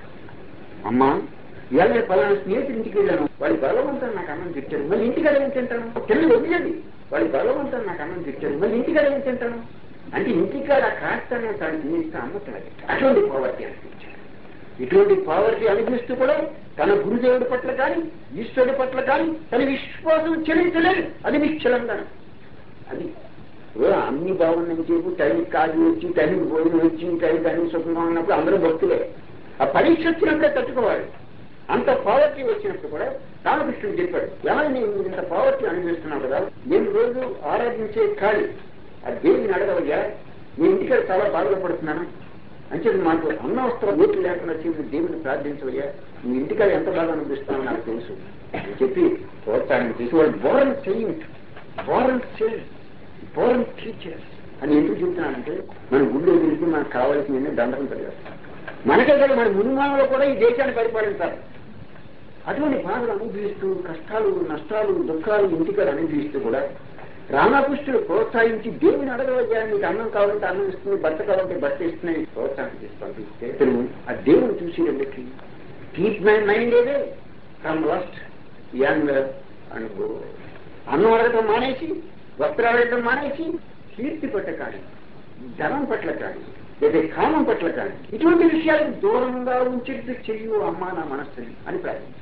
అమ్మా ఇవాళ నేను పలానా స్నేహితుడి ఇంటికి వెళ్ళాను వాడి బలవంతం నాకు అన్నం తెచ్చారు మళ్ళీ ఇంటికి అడగని తింటాను తెల్లి వదిలేదు వాడి బలవంతం నాకు అన్నం తెచ్చారు మళ్ళీ ఇంటికి అడగని తింటాను అంటే ఇంటికాడ కాస్తానే తాను తినేస్తే అమ్మతున్నది అటువంటి పావర్టీ అనిపించాడు ఇటువంటి పావర్టీ అనిపిస్తూ కూడా తన గురుదేవుడి పట్ల కానీ ఈశ్వరుడి పట్ల కానీ తన విశ్వాసం చెల్లించలేదు అది నిశ్చలంగా అది ఓ అన్ని బాగున్నాయి చెప్పు టైంకి కాదు వచ్చి టైంకి భోజనం వచ్చి టైంకి అన్ని సుఖంగా ఉన్నప్పుడు అందరూ భక్తులే ఆ పరీక్ష వచ్చినప్పుడే తట్టుకోవాలి అంత పావర్టీ వచ్చినప్పుడు కూడా రామకృష్ణుడు చెప్పాడు ఏమైనా నేను ఇంత పావర్టీ అనుభవిస్తున్నావు కదా నేను రోజు ఆరాధించే ఖాళీ ఆ దేవుని అడగవయ్యా నీ ఇంటికాడ చాలా బాధపడుతున్నాను అంటే మాకు అన్న వస్త్రం ఓట్లు లేకుండా చెప్పి దేవుని ప్రార్థించవయ్యా నీ ఇంటికాడ ఎంత బాగా అనిపిస్తానో నాకు తెలుసు అని చెప్పి ప్రోత్సాహం చేసి వాళ్ళు born saint born saint born teachers అని ఎందుకు చెప్తున్నానంటే మన గుళ్ళో గురించి మనకు కావాల్సిన దండకం కలిగేస్తాం మనకే కదా మన మునిమానలో కూడా ఈ దేశాన్ని పరిపాలించాలి అటువంటి బాధలు అనుభవిస్తూ కష్టాలు నష్టాలు దుఃఖాలు ఇంటికాడ అనుభవిస్తూ కూడా రామకృష్ణుడు ప్రోత్సహించి దేవుని అడగవయ్యా నీకు అన్నం కావాలంటే అన్నం ఇస్తుంది భర్త కావాలంటే భర్త ఇస్తున్నాయి ప్రోత్సాహం చేసి పంపిస్తే ఇతను ఆ దేవుని చూసి వెళ్ళి కీప్ మై మైండ్ ఏదే ఫ్రమ్ లస్ట్ యంగ్ అండ్ అన్నం అడగటం మానేసి వస్త్రాలు అడగటం మానేసి కీర్తి పట్ల కానీ ధనం పట్ల కానీ లేదా కామం పట్ల కానీ ఇటువంటి విషయాలకు దూరంగా ఉంచేట్టు చెయ్యు అమ్మా నా మనస్సుని అని ప్రార్థించారు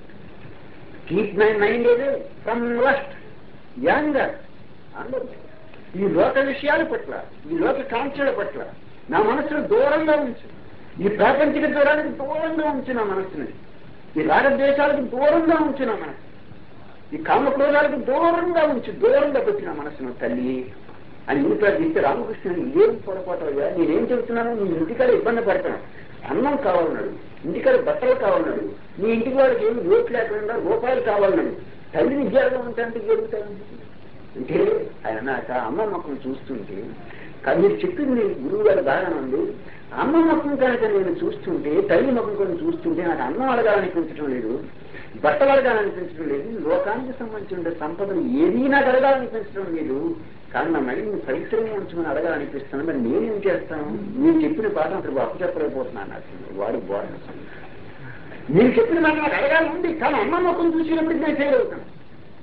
కీప్ మై మైండ్ ఏదే ఫ్రమ్ లస్ట్ యంగ్ అందరూ ఈ లోక విషయాల పట్ల ఈ లోక కాంక్షల పట్ల నా మనసును దూరంగా ఉంచు ఈ ప్రాపంచిక దూరానికి దూరంగా ఉంచు నా మనస్సుని ఈ రాగద్వేషాలకు దూరంగా ఉంచు నా మనసు ఈ కామక్రోధాలకు దూరంగా ఉంచి దూరంగా పెట్టిన మనసును తల్లి అని ఇన్ని ప్రార్థిస్తే రామకృష్ణుడు ఏం పొరపాటు అయ్యా నేనేం చెబుతున్నాను నీ ఇంటికాడ ఇబ్బంది పడతాను అన్నం కావాలన్నాడు ఇంటికాడ బట్టలు కావాలన్నాడు నీ ఇంటికి వాళ్ళకి ఏమి లోటు లేకుండా రూపాయలు కావాలన్నాడు తల్లి విద్యార్థం ఉంటాయంటే జరుగుతాయి అంటే ఆయన నాకు అమ్మ మొక్కను చూస్తుంటే కానీ మీరు చెప్పింది గురువు గారు బాగానే ఉంది అమ్మ మొక్కను కనుక నేను చూస్తుంటే తల్లి మొక్కను కొన్ని చూస్తుంటే నాకు అన్నం అడగాలనిపించడం లేదు బట్టలు అడగాలనిపించడం లేదు లోకానికి సంబంధించిన సంపదలు ఏదీ నాకు అడగాలనిపించడం లేదు కానీ నా మైండ్ని పరిసరంగా ఉంచమని అడగాలనిపిస్తున్నాను మరి నేనేం చేస్తాను నేను చెప్పిన పాఠం అసలు అప్పు చెప్పలేకపోతున్నాను నాకు వాడు బాగుంది మీరు చెప్పిన మాట నాకు అడగాలి ఉంది కానీ అమ్మ మొక్కను చూసినప్పుడు నేను ఫెయిల్ అవుతాను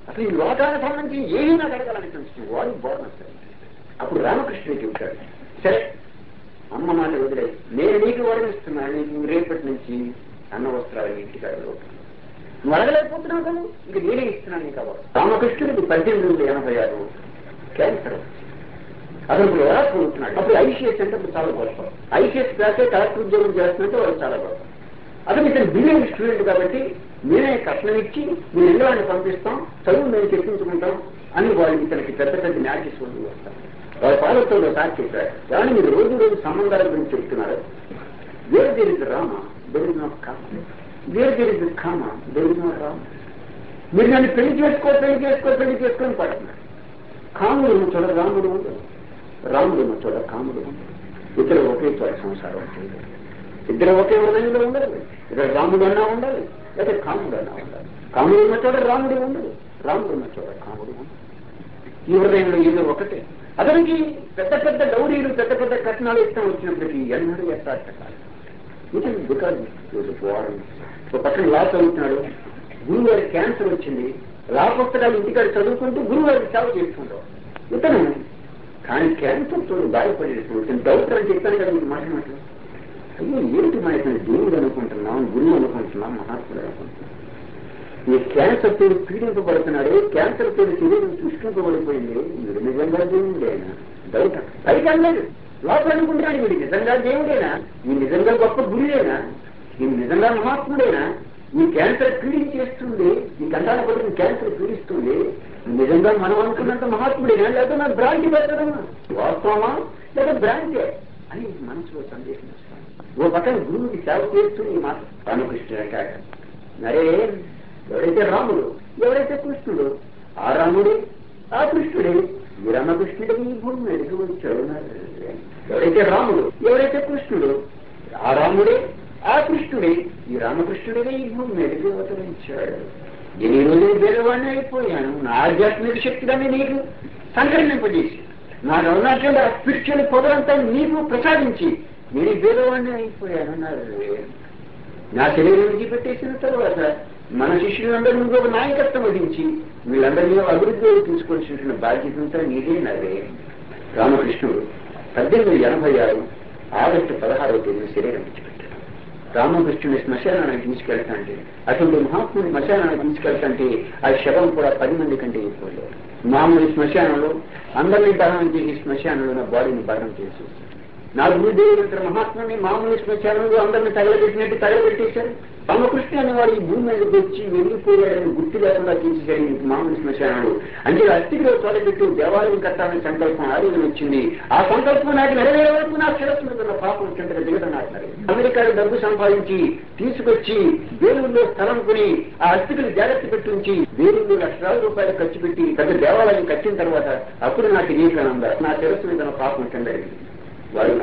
అసలు ఈ లోకానికి సంబంధించి ఏమీ నాకు అడగాలనిపించింది వాడు బోధన అప్పుడు రామకృష్ణుడు చెబుతాడు సరే అమ్మ మాట వదిలే నేను నీకు వరమిస్తున్నాను నీకు రేపటి నుంచి అన్న వస్త్రాలు ఇంటికాడ నువ్వు అడగలేకపోతున్నావు కదా ఇంక నేనే ఇస్తున్నాను నీకు అవ్వదు రామకృష్ణుడికి పద్దెనిమిది వందల ఎనభై ఆరు క్యాన్సర్ అతను ఇప్పుడు ఎలా కోరుతున్నాడు అప్పుడు ఐసీఎస్ అంటే అప్పుడు చాలా గొప్ప ఐసీఎస్ కాసే కలెక్టర్ ఉద్యోగం చేస్తుంటే వాళ్ళు చాలా గొప్ప అతను ఇతను బిలియన్ స్టూడెంట్ కాబట్టి మేమే కట్నం ఇచ్చి మేము ఇంగ్లాండ్ పంపిస్తాం చదువు మేము చెప్పించుకుంటాం అని వాళ్ళు ఇతనికి పెద్ద పెద్ద మ్యాచెస్ ఉండి వస్తారు వాళ్ళ పాలతో సార్ చెప్పారు కానీ మీరు రోజు రోజు సంబంధాల గురించి చెప్తున్నారు వేరు దేనికి రామ దేని కామ వేరు దేనికి కామ దేని రామ మీరు నన్ను పెళ్లి చేసుకో పెళ్లి చేసుకో పెళ్లి చేసుకొని పడుతున్నారు కాముడు ఉన్న చోట రాముడు ఉండదు రాముడు ఉన్న చోట కాముడు ఉండదు ఇద్దరు ఒకే చోట సంసారం చేయలేదు ఇద్దరు ఒకే హృదయంలో ఉండదు ఇద్దరు రాముడు అన్నా ఉండాలి లేదా కాముడు అన్నా ఉండాలి కాముడు ఉన్న చోట రాముడు ఉండదు రాముడు ఉన్న చోట కాముడు ఉండదు ఈ హృదయంలో ఏదో ఒకటే అతనికి పెద్ద పెద్ద గౌరీలు పెద్ద పెద్ద కట్నాలు ఇష్టం వచ్చినప్పటికీ ఎన్నడూ ఎట్టాట కాదు ఇది బికాజ్ వారం పక్కన లా చదువుతున్నాడు గురువు గారికి క్యాన్సర్ వచ్చింది లా పుస్తకాలు ఇంటికాడ చదువుకుంటూ గురువు గారికి సేవ చేసుకుంటాడు ఇతను కానీ క్యాన్సర్ తో బాధపడేటువంటి డౌట్ అని చెప్పాను కదా మీకు మాట మాటలు అయ్యో ఏంటి మా ఇతను దేవుడు అనుకుంటున్నాం గురువు అనుకుంటున్నాం మహాత్ముడు అనుకుంటున్నాం ఈ క్యాన్సర్ తో పీడింపబడుతున్నాడు క్యాన్సర్ తో శరీరం సృష్టింపబడిపోయింది మీరు నిజంగా దేవుడేనా డౌట్ పైకి అనలేదు లోపల అనుకుంటున్నాడు వీడు నిజంగా దేవుడేనా ఈ నిజంగా గొప్ప గురువేనా ఈ నిజంగా మహాత్ముడేనా ఈ క్యాన్సర్ పీడించేస్తుంది ఈ గంటాల పట్టుకుని క్యాన్సర్ పీడిస్తుంది నిజంగా మనం అనుకున్నంత మహాత్ముడేనా లేకపోతే నా భ్రాంతి పెట్టడమా వాస్తవమా లేదా భ్రాంతే అని మనసులో సందేశం వస్తాను ఓ పక్కన గురువుకి సేవ చేస్తూ ఈ మాట రామకృష్ణుడు కాక నరే ఎవరైతే రాముడు ఎవరైతే కృష్ణుడు ఆ రాముడే ఆ కృష్ణుడే ఈ రామకృష్ణుడే ఈ భూమి మీదకి వచ్చాడు ఎవరైతే రాముడు ఎవరైతే కృష్ణుడు ఆ రాముడే ఆ కృష్ణుడే ఈ రామకృష్ణుడే ఈ భూమి మీదకి అవతరించాడు నేను ఈ రోజు పేదవాడిని అయిపోయాను నా ఆధ్యాత్మిక శక్తిగానే నీకు సంకరింపజేసి నాకు ఉన్నటువంటి ఆ స్పిరిచువల్ పొదలంతా నీకు ప్రసాదించి నేను ఈ పేదవాడిని అయిపోయాను నా నా శరీరం విడిచిపెట్టేసిన తర్వాత మన శిష్యులందరూ నువ్వు ఒక నాయకత్వం వహించి వీళ్ళందరినీ అభివృద్ధిలో తీసుకోవాల్సిన బాధ్యత అంతా నీదే నాదే రామకృష్ణుడు పద్దెనిమిది ఎనభై ఆరు ఆగస్టు పదహారవ తేదీ శరీరం విడిచిపెట్టాడు రామకృష్ణుని శ్మశానానికి తీసుకెళ్తాంటే అటువంటి మహాత్ముని శ్మశానానికి తీసుకెళ్తాంటే ఆ శవం కూడా పది మంది కంటే ఎక్కువ లేదు మామూలు శ్మశానంలో అందరినీ దహనం చేసి శ్మశానంలో నా బాడీని భరణం చేసి నా గురుదేవులంతర మహాత్ముని మామూలు శ్మశానంలో అందరిని తగలబెట్టినట్టు తగలబెట్టేశారు రామకృష్ణ అనేవాడు ఈ భూమి మీదకి వచ్చి వెళ్ళిపోయాడని గుర్తు లేకుండా తీసేశాడు ఈ మామూలు శ్మశానంలో అంటే అస్థితిలో తోడబెట్టి దేవాలయం కట్టాలని సంకల్పం ఆ రోజున వచ్చింది ఆ సంకల్పం నాకు నెరవేరే వరకు నా శిరస్సు మీద ఉన్న పాపం కిందకి దిగదన్నారు అమెరికాలో డబ్బు సంపాదించి తీసుకొచ్చి వేలూరులో స్థలం కొని ఆ అస్థితులు జాగ్రత్త పెట్టుంచి వేలూరు లక్షల రూపాయలు ఖర్చు పెట్టి పెద్ద దేవాలయం కట్టిన తర్వాత అప్పుడు నాకు వివేకానంద నా శిరస్సు మీద ఉన్న పాపం కింద వాడు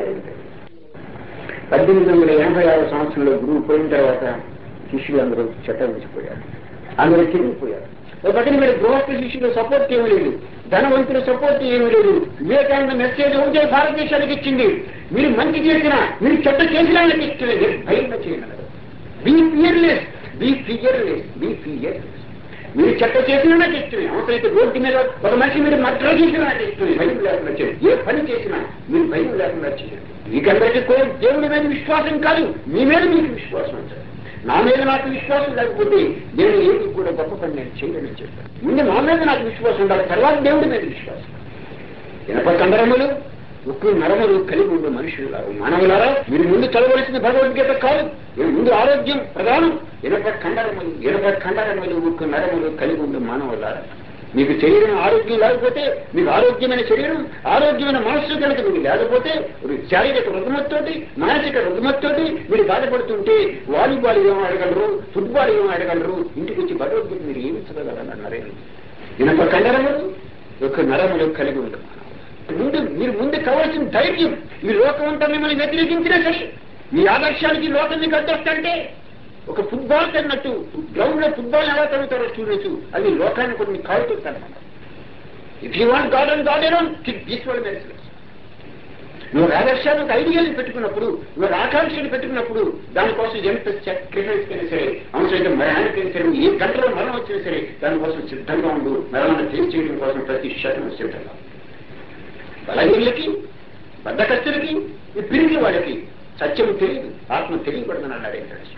పద్దెనిమిది వందల ఎనభై ఆరు సంవత్సరంలో గురువు పోయిన తర్వాత శిష్యులందరూ చెట్టవించిపోయారు అందరూ తిరిగిపోయారు ఒక పక్కన మీరు గృహస్థ శిష్యులు సపోర్ట్ ఏమీ లేదు ధనవంతుల సపోర్ట్ ఏమీ లేదు వివేకానంద మెసేజ్ ఒకటే భారతదేశానికి ఇచ్చింది మీరు మంచి చేసినా మీరు చెడ్డ చేసినా నాకు ఇచ్చింది భయంగా చేయగలరు be fearless be fearless be fearless మీరు చెత్త చేసినా నాకు ఇష్టమే అవసరమైతే రోడ్డు మీద ఒక మనిషి మీరు మద్ర చేసినా నాకు ఇష్టమే భయం లేకుండా చేయండి ఏ పని చేసినా మీరు భయం లేకుండా చేయండి మీకందరికీ కూడా దేవుడి మీద విశ్వాసం కాదు మీ మీద మీకు విశ్వాసం ఉంటుంది నా మీద నాకు విశ్వాసం లేకపోతే నేను ఏది కూడా గొప్ప పని నేను చేయలేని చెప్పాను ముందు నా మీద నాకు విశ్వాసం ఉండాలి తర్వాత దేవుడి మీద విశ్వాసం ఇనప కండరములు ఉక్కు నరములు కలిగి ఉండే మనుషులారు మానవులారా మీరు ముందు చదవలసిన భగవద్గీత కాదు మీరు ముందు ఆరోగ్యం ప్రధానం ఇనప కండరములు ఇనప కండరములు ఉక్కు నరములు కలిగి ఉండే మానవులారా మీకు శరీరం ఆరోగ్యం లేకపోతే మీకు ఆరోగ్యమైన శరీరం ఆరోగ్యమైన మనస్సు కనుక మీకు లేకపోతే శారీరక రుగ్మతతోటి మానసిక రుగ్మతతోటి మీరు బాధపడుతుంటే వాలీబాల్ ఏమో ఆడగలరు ఫుట్బాల్ ఏమో ఆడగలరు ఇంటికి వచ్చి భగవద్గీత మీరు ఏమి చదవగలరు అన్నారే ఇనప కండరములు ఒక నరములు కలిగి ఉండదు ముందు మీరు ముందు కావాల్సిన ధైర్యం ఈ లోకం అంతా మిమ్మల్ని వ్యతిరేకించినా సరే మీ ఆదర్శానికి లోకం మీకు అడ్డొస్తంటే ఒక ఫుట్బాల్ కన్నట్టు గ్రౌండ్ లో ఫుట్బాల్ ఎలా తగ్గుతారో చూడొచ్చు అది లోకాన్ని కొన్ని కాలుతుందన్నమాట if you want God and God iron kick equal merciless నువ్వు ఒక ఆదర్శాలు ఒక ఐడియాలు పెట్టుకున్నప్పుడు నువ్వు ఒక ఆకాంక్షలు పెట్టుకున్నప్పుడు దానికోసం ఎంత సాక్రిఫైస్ అయినా సరే అవసరమైతే మరణానికైనా సరే ఏ గంటలో మరణం వచ్చినా సరే దానికోసం సిద్ధంగా ఉండు మరణాన్ని ఫేస్ చేయడం కోసం ప్రతి క్షణం సిద్ధంగా ఉండు. బలహీనులకి బద్దకస్తులకి ఈ పిరిగి వాళ్ళకి సత్యం తెలియదు ఆత్మ తెలియకూడదని అన్నాడు ఏంటంటే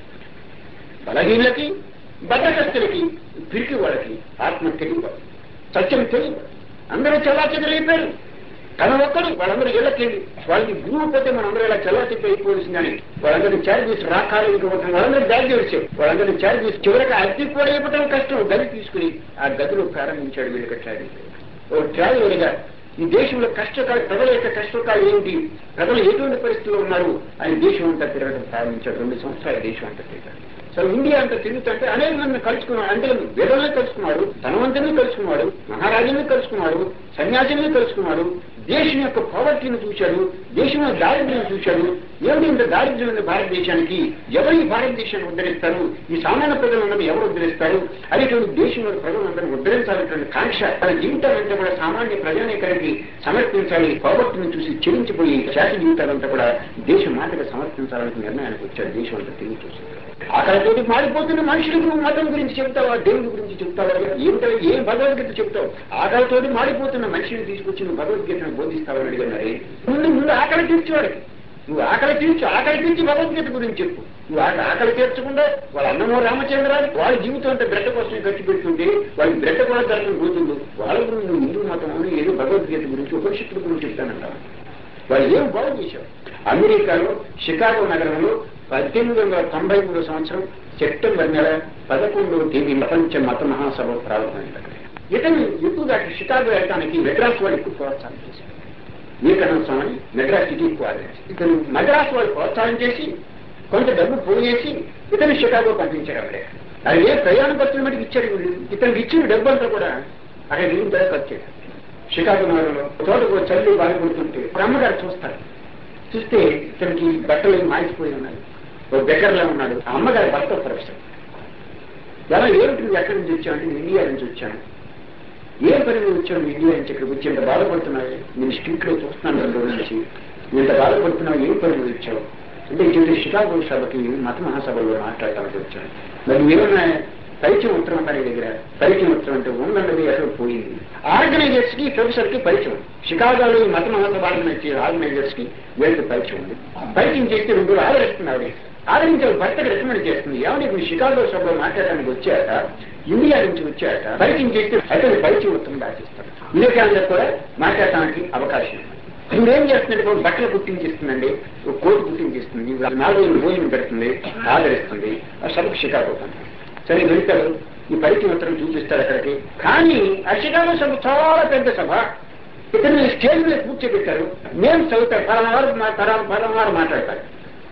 బలహీనులకి బద్దకస్తులకి పిరికి వాళ్ళకి ఆత్మ తెలియదు సత్యం తెలియదు అందరూ చలా చెదరైపోయారు తన ఒక్కడు వాళ్ళందరూ ఇళ్ళకి వాళ్ళకి గురువు పోతే మనందరూ ఇలా చలా చెప్పి అయిపోవలసిందని వాళ్ళందరినీ చారి చేసి రాకాలి ఇంకొకటి వాళ్ళందరూ బ్యాగ్ చేసారు వాళ్ళందరినీ చారి చేసి చివరికి అద్దె కూడా ఇవ్వటం కష్టం గది తీసుకుని ఆ గదిలో ప్రారంభించాడు వీళ్ళకి ట్రావెల్ ఓ ట్రావెలర్గా ఈ దేశంలో కష్టకాలు ప్రజల యొక్క కష్టకాలు ఏంటి ప్రజలు ఎటువంటి పరిస్థితుల్లో ఉన్నారు అని దేశం అంతా తిరగడం ప్రారంభించాడు రెండు సంవత్సరాలు దేశం అంతా తిరిగాడు సో ఇండియా అంతా తిరుగుతుంటే అనేక మందిని కలుసుకున్నాడు అంటే వేదల్ని కలుసుకున్నాడు ధనవంతుని కలుసుకున్నాడు మహారాజుని కలుసుకున్నాడు సన్యాసిని కలుసుకున్నాడు దేశం యొక్క పవర్టీని చూశాడు దేశంలో దారిద్ర్యం చూశాడు ఏమిటి ఇంత దారిద్ర్యం ఉంది భారతదేశానికి ఎవరు ఈ భారతదేశాన్ని ఉద్ధరిస్తారు ఈ సామాన్య ప్రజలందరూ ఎవరు ఉద్ధరిస్తారు అనేటువంటి దేశంలో ప్రజలందరూ ఉద్ధరించాలనేటువంటి కాంక్ష తన జీవితాలంతా కూడా సామాన్య ప్రజానీకానికి సమర్పించాలి పవర్టీని చూసి చెల్లించిపోయి శాస జీవితాలంతా కూడా దేశం మాటగా సమర్పించాలనే నిర్ణయానికి వచ్చాడు దేశం అంతా తిరిగి చూసి ఆకలితోటి మారిపోతున్న మనుషులకు మతం గురించి చెప్తావా దేవుడి గురించి చెప్తావా ఏమిటో ఏం భగవద్గీత చెప్తావు ఆకలితోటి మారిపోతున్న మనిషిని తీసుకొచ్చి నువ్వు భగవద్గీతను బోధిస్తావని అడిగారు ముందు ముందు ఆకలి తీర్చేవాడు నువ్వు ఆకలి తీర్చు ఆకలి తీర్చి భగవద్గీత గురించి చెప్పు నువ్వు ఆక- ఆకలి తీర్చకుండా వాళ్ళ అన్నమో రామచంద్ర వాళ్ళ జీవితం అంతా బ్రెడ్ కోసమే ఖర్చు పెడుతుంటే వాళ్ళకి బ్రెడ్ కూడా దొరకని పోతుంది వాళ్ళ గురించి నువ్వు హిందూ మతం అని ఏదో భగవద్గీత గురించి ఉపనిషత్తుల గురించి చెప్తానంటావు వాళ్ళు ఏం బాగు చేశారు అమెరికాలో షికాగో నగరంలో పద్దెనిమిది వందల తొంభై మూడు సంవత్సరం సెప్టెంబర్ నెల పదకొండవ తేదీ ప్రపంచ మత మహాసభ ప్రారంభమైంది అక్కడ. ఇతను ఎక్కువగా షికాగో వెళ్ళడానికి మెడ్రాస్ వాళ్ళు ఎక్కువ ప్రోత్సాహం చేశారు వివేకానంద స్వామి మెడ్రాస్ సిటీ ఎక్కువ ఆదరించారు. ఇతను మద్రాస్ వాళ్ళు ప్రోత్సాహం చేసి కొంత డబ్బు పోయేసి ఇతను షికాగో పంపించారు అక్కడే అది ఏ ప్రయాణ ఖర్చులు మటుకు ఇచ్చారు వీళ్ళు ఇతనికి ఇచ్చిన డబ్బు అంతా కూడా అక్కడ వెళ్ళిన తర్వాత ఖర్చు చేశారు. షికాగో నగరంలో తోటకు చల్లి బాధపడుతుంటే ఒక అమ్మగారు చూస్తారు చూస్తే ఇతనికి బట్టలు ఏమి మారిపోయి ఉన్నాయి ఒక దగ్గరలో ఉన్నాడు ఆ అమ్మగారి భర్త ప్రొఫెసర్ ఎలా ఏమిటి నువ్వు ఎక్కడి నుంచి వచ్చావు అంటే "నేను ఇండియా నుంచి వచ్చాను ఏ పని మీద వచ్చావు నువ్వు ఇండియా నుంచి ఇక్కడికి వచ్చి ఇంత బాధపడుతున్నావు నేను స్ట్రీట్ లో చూస్తున్నాను రెండు రోజుల నుంచి నువ్వు ఇంత బాధపడుతున్నావు ఏ పని మీద వచ్చావు అంటే ఇటువంటి షికాగో సభకి మత మహాసభలో మాట్లాడటానికి వచ్చాను మరి నువ్వేమన్నా పరిచయం ఉత్తరం ఉందా నీ దగ్గర పరిచయం ఉత్తరం అంటే ఉందన్నది ఎక్కడ పోయింది ఆర్గనైజర్స్ కి ప్రొఫెసర్ కి పరిచయం షికాగోలో ఈ మత మహాసభ ఆర్గనైజ్ చేసే ఆర్గనైజర్స్ కి వీళ్ళకి పరిచయం ఉంది పరిచయం చేస్తే రెండు రోజులు ఆదరిస్తుంది ఆవిడ ఆదరించి ఆవిడ భర్తకు రికమెండ్ చేస్తుంది ఏమంటే మీరు షికాగో సభలో మాట్లాడడానికి వచ్చాక ఇండియా నుంచి వచ్చాక పరిచయం చేస్తే అయితే పరిచయం ఉత్తరం దాచిస్తారు వివేకానంద కూడా మాట్లాడటానికి అవకాశం ఉంది ఇప్పుడు ఏం చేస్తుందంటే ఒక బట్టలు కుట్టించేస్తుందండి ఒక కోటు కుట్టించేస్తుంది నాలుగు రోజులు భోజనం పెడుతుంది ఆదరిస్తుంది ఆ సభకు షికాగో పంపుతుంది. సరే వెళ్తారు ఈ పరిచయం ఉత్తరం చూపిస్తారు అక్కడికి కానీ ఆ షికాగో సభ చాలా పెద్ద సభ ఇతను స్టేజ్ మీద కూర్చోబెట్టారు మేము చదువుతారు పలానా వారు మా- పలానా పలానా వారు మాట్లాడతారు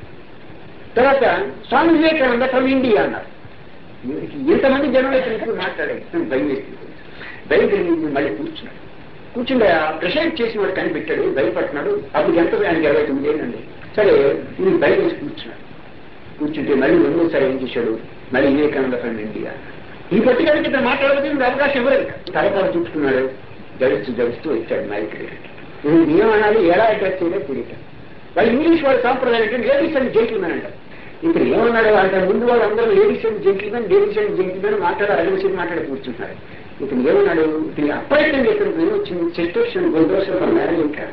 తర్వాత స్వామి వివేకానంద ఫ్రమ్ ఇండియా అన్నారు వీరికి ఇంతమంది జనం అయితే ఇప్పుడు మాట్లాడారు ఇతను భయం వేసింది భయం కలిగి మళ్ళీ కూర్చున్నాడు కూర్చుండే ఆ ప్రెసైడ్ చేసిన వాడు కనిపెట్టాడు భయపడుతున్నాడు అప్పుడు ఎంత ఆయనకి ఇరవై తొమ్మిది ఏళ్ళండి సరే ఇది భయం వేసి కూర్చున్నాడు కూర్చుంటే మళ్ళీ రెండోసారి ఏం చేశాడు మళ్ళీ వివేకానంద ఫ్రమ్ ఇండియా ఈ పట్టికలకి ఇతను మాట్లాడకపోతే ఇంక అవకాశం ఇవ్వలేదు తలపాల చుట్టుకున్నాడు జడుస్తూ జడుస్తూ వచ్చాడు మైక్ ఏమనాలి ఎలా అడ్రస్ చేయలేదు తెలియదు వాళ్ళు ఇంగ్లీష్ వాళ్ళ సాంప్రదాయం ఏంటంటే లేడీస్ అండ్ జెంటిల్మెన్ అంటారు ఇప్పుడు ఏమన్నాడు అంటే ముందు వాళ్ళు అందరూ ladies and gentlemen ladies and gentlemen మాట్లాడారు అరవై మాట్లాడి కూర్చుంటున్నారు ఇప్పుడు ఏమన్నాడు ఇది అప్రైట్మెంట్ ఇక్కడ ఏం వచ్చింది సిస్టర్షన్ గొంతోసం మ్యారేజ్ ఉంటారు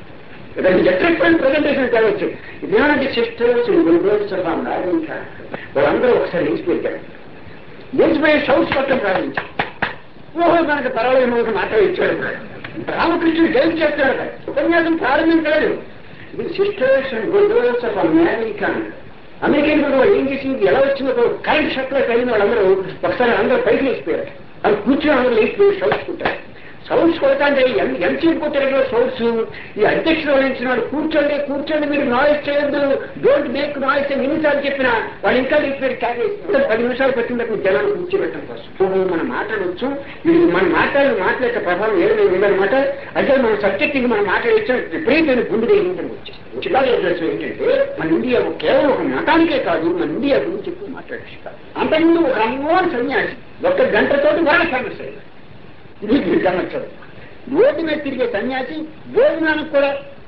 డిఫరెంట్ ప్రజెంటేషన్ కావచ్చు ఇదేమంటే సిస్టర్స్ గొంతోస్ మ్యారేజ్ వాళ్ళందరూ ఒకసారి లేచిపోయారు లేచిపోయి షౌట్స్ పట్టడం ప్రారంభించారు ఓహో మనకు పర్వాలేదు మనకు మాట్లాడించాడు రామకృష్ణుడు జైలు చేస్తాడు ఉపన్యాసం ప్రారంభించలేదు ఇది sisters and brothers of America American కూడా ఏం చేసింది ఎలా వచ్చిందో కరెంట్ షాక్ లో కలిగిన వాళ్ళందరూ ఒకసారి అందరూ పైకి లేచిపోయారు అది కూర్చొని అందరూ లేచిపోయి సౌండ్స్ కొట్టారు సౌండ్స్ కొడతా అంటే ఎంతసేపు కొట్టారు సౌండ్స్ ఈ అధ్యక్షుడు వహించిన వాడు కూర్చోండి కూర్చోండి మీరు నాయిస్ చేయొద్దు డోంట్ మేక్ నాయిస్ అని ఎన్నిసార్లు చెప్పినా వాడు ఇంకా లేచిపోయి క్యారేజ్ పది నిమిషాలు పెట్టినప్పుడు జనాలు కూర్చోబెట్టడం కోసం ఓహో మనం మాట్లాడవచ్చు ఇది మనం మాట్లాడిన మాట్లాడే ప్రభావం ఏదైనా ఉందన్నమాట అంటే మన సబ్జెక్ట్ ఇది మనం మాట్లాడచ్చు విపరీతమైన గుండె ఏంటని వచ్చేసి చిల్లాగా ఉద్దేశం ఏంటంటే మన ఇండియా కేవలం ఒక మతానికే కాదు మన ఇండియా గురించి ఎక్కువ మాట్లాడచ్చు అంతకుముందు ఒక అమ్మోని సన్యాసి ఒక్క గంటతోటి వరణ సమస్య ఇది మీరు గమనించదు రోడ్డు మీద తిరిగే సన్యాసి భోజనానికి కూడా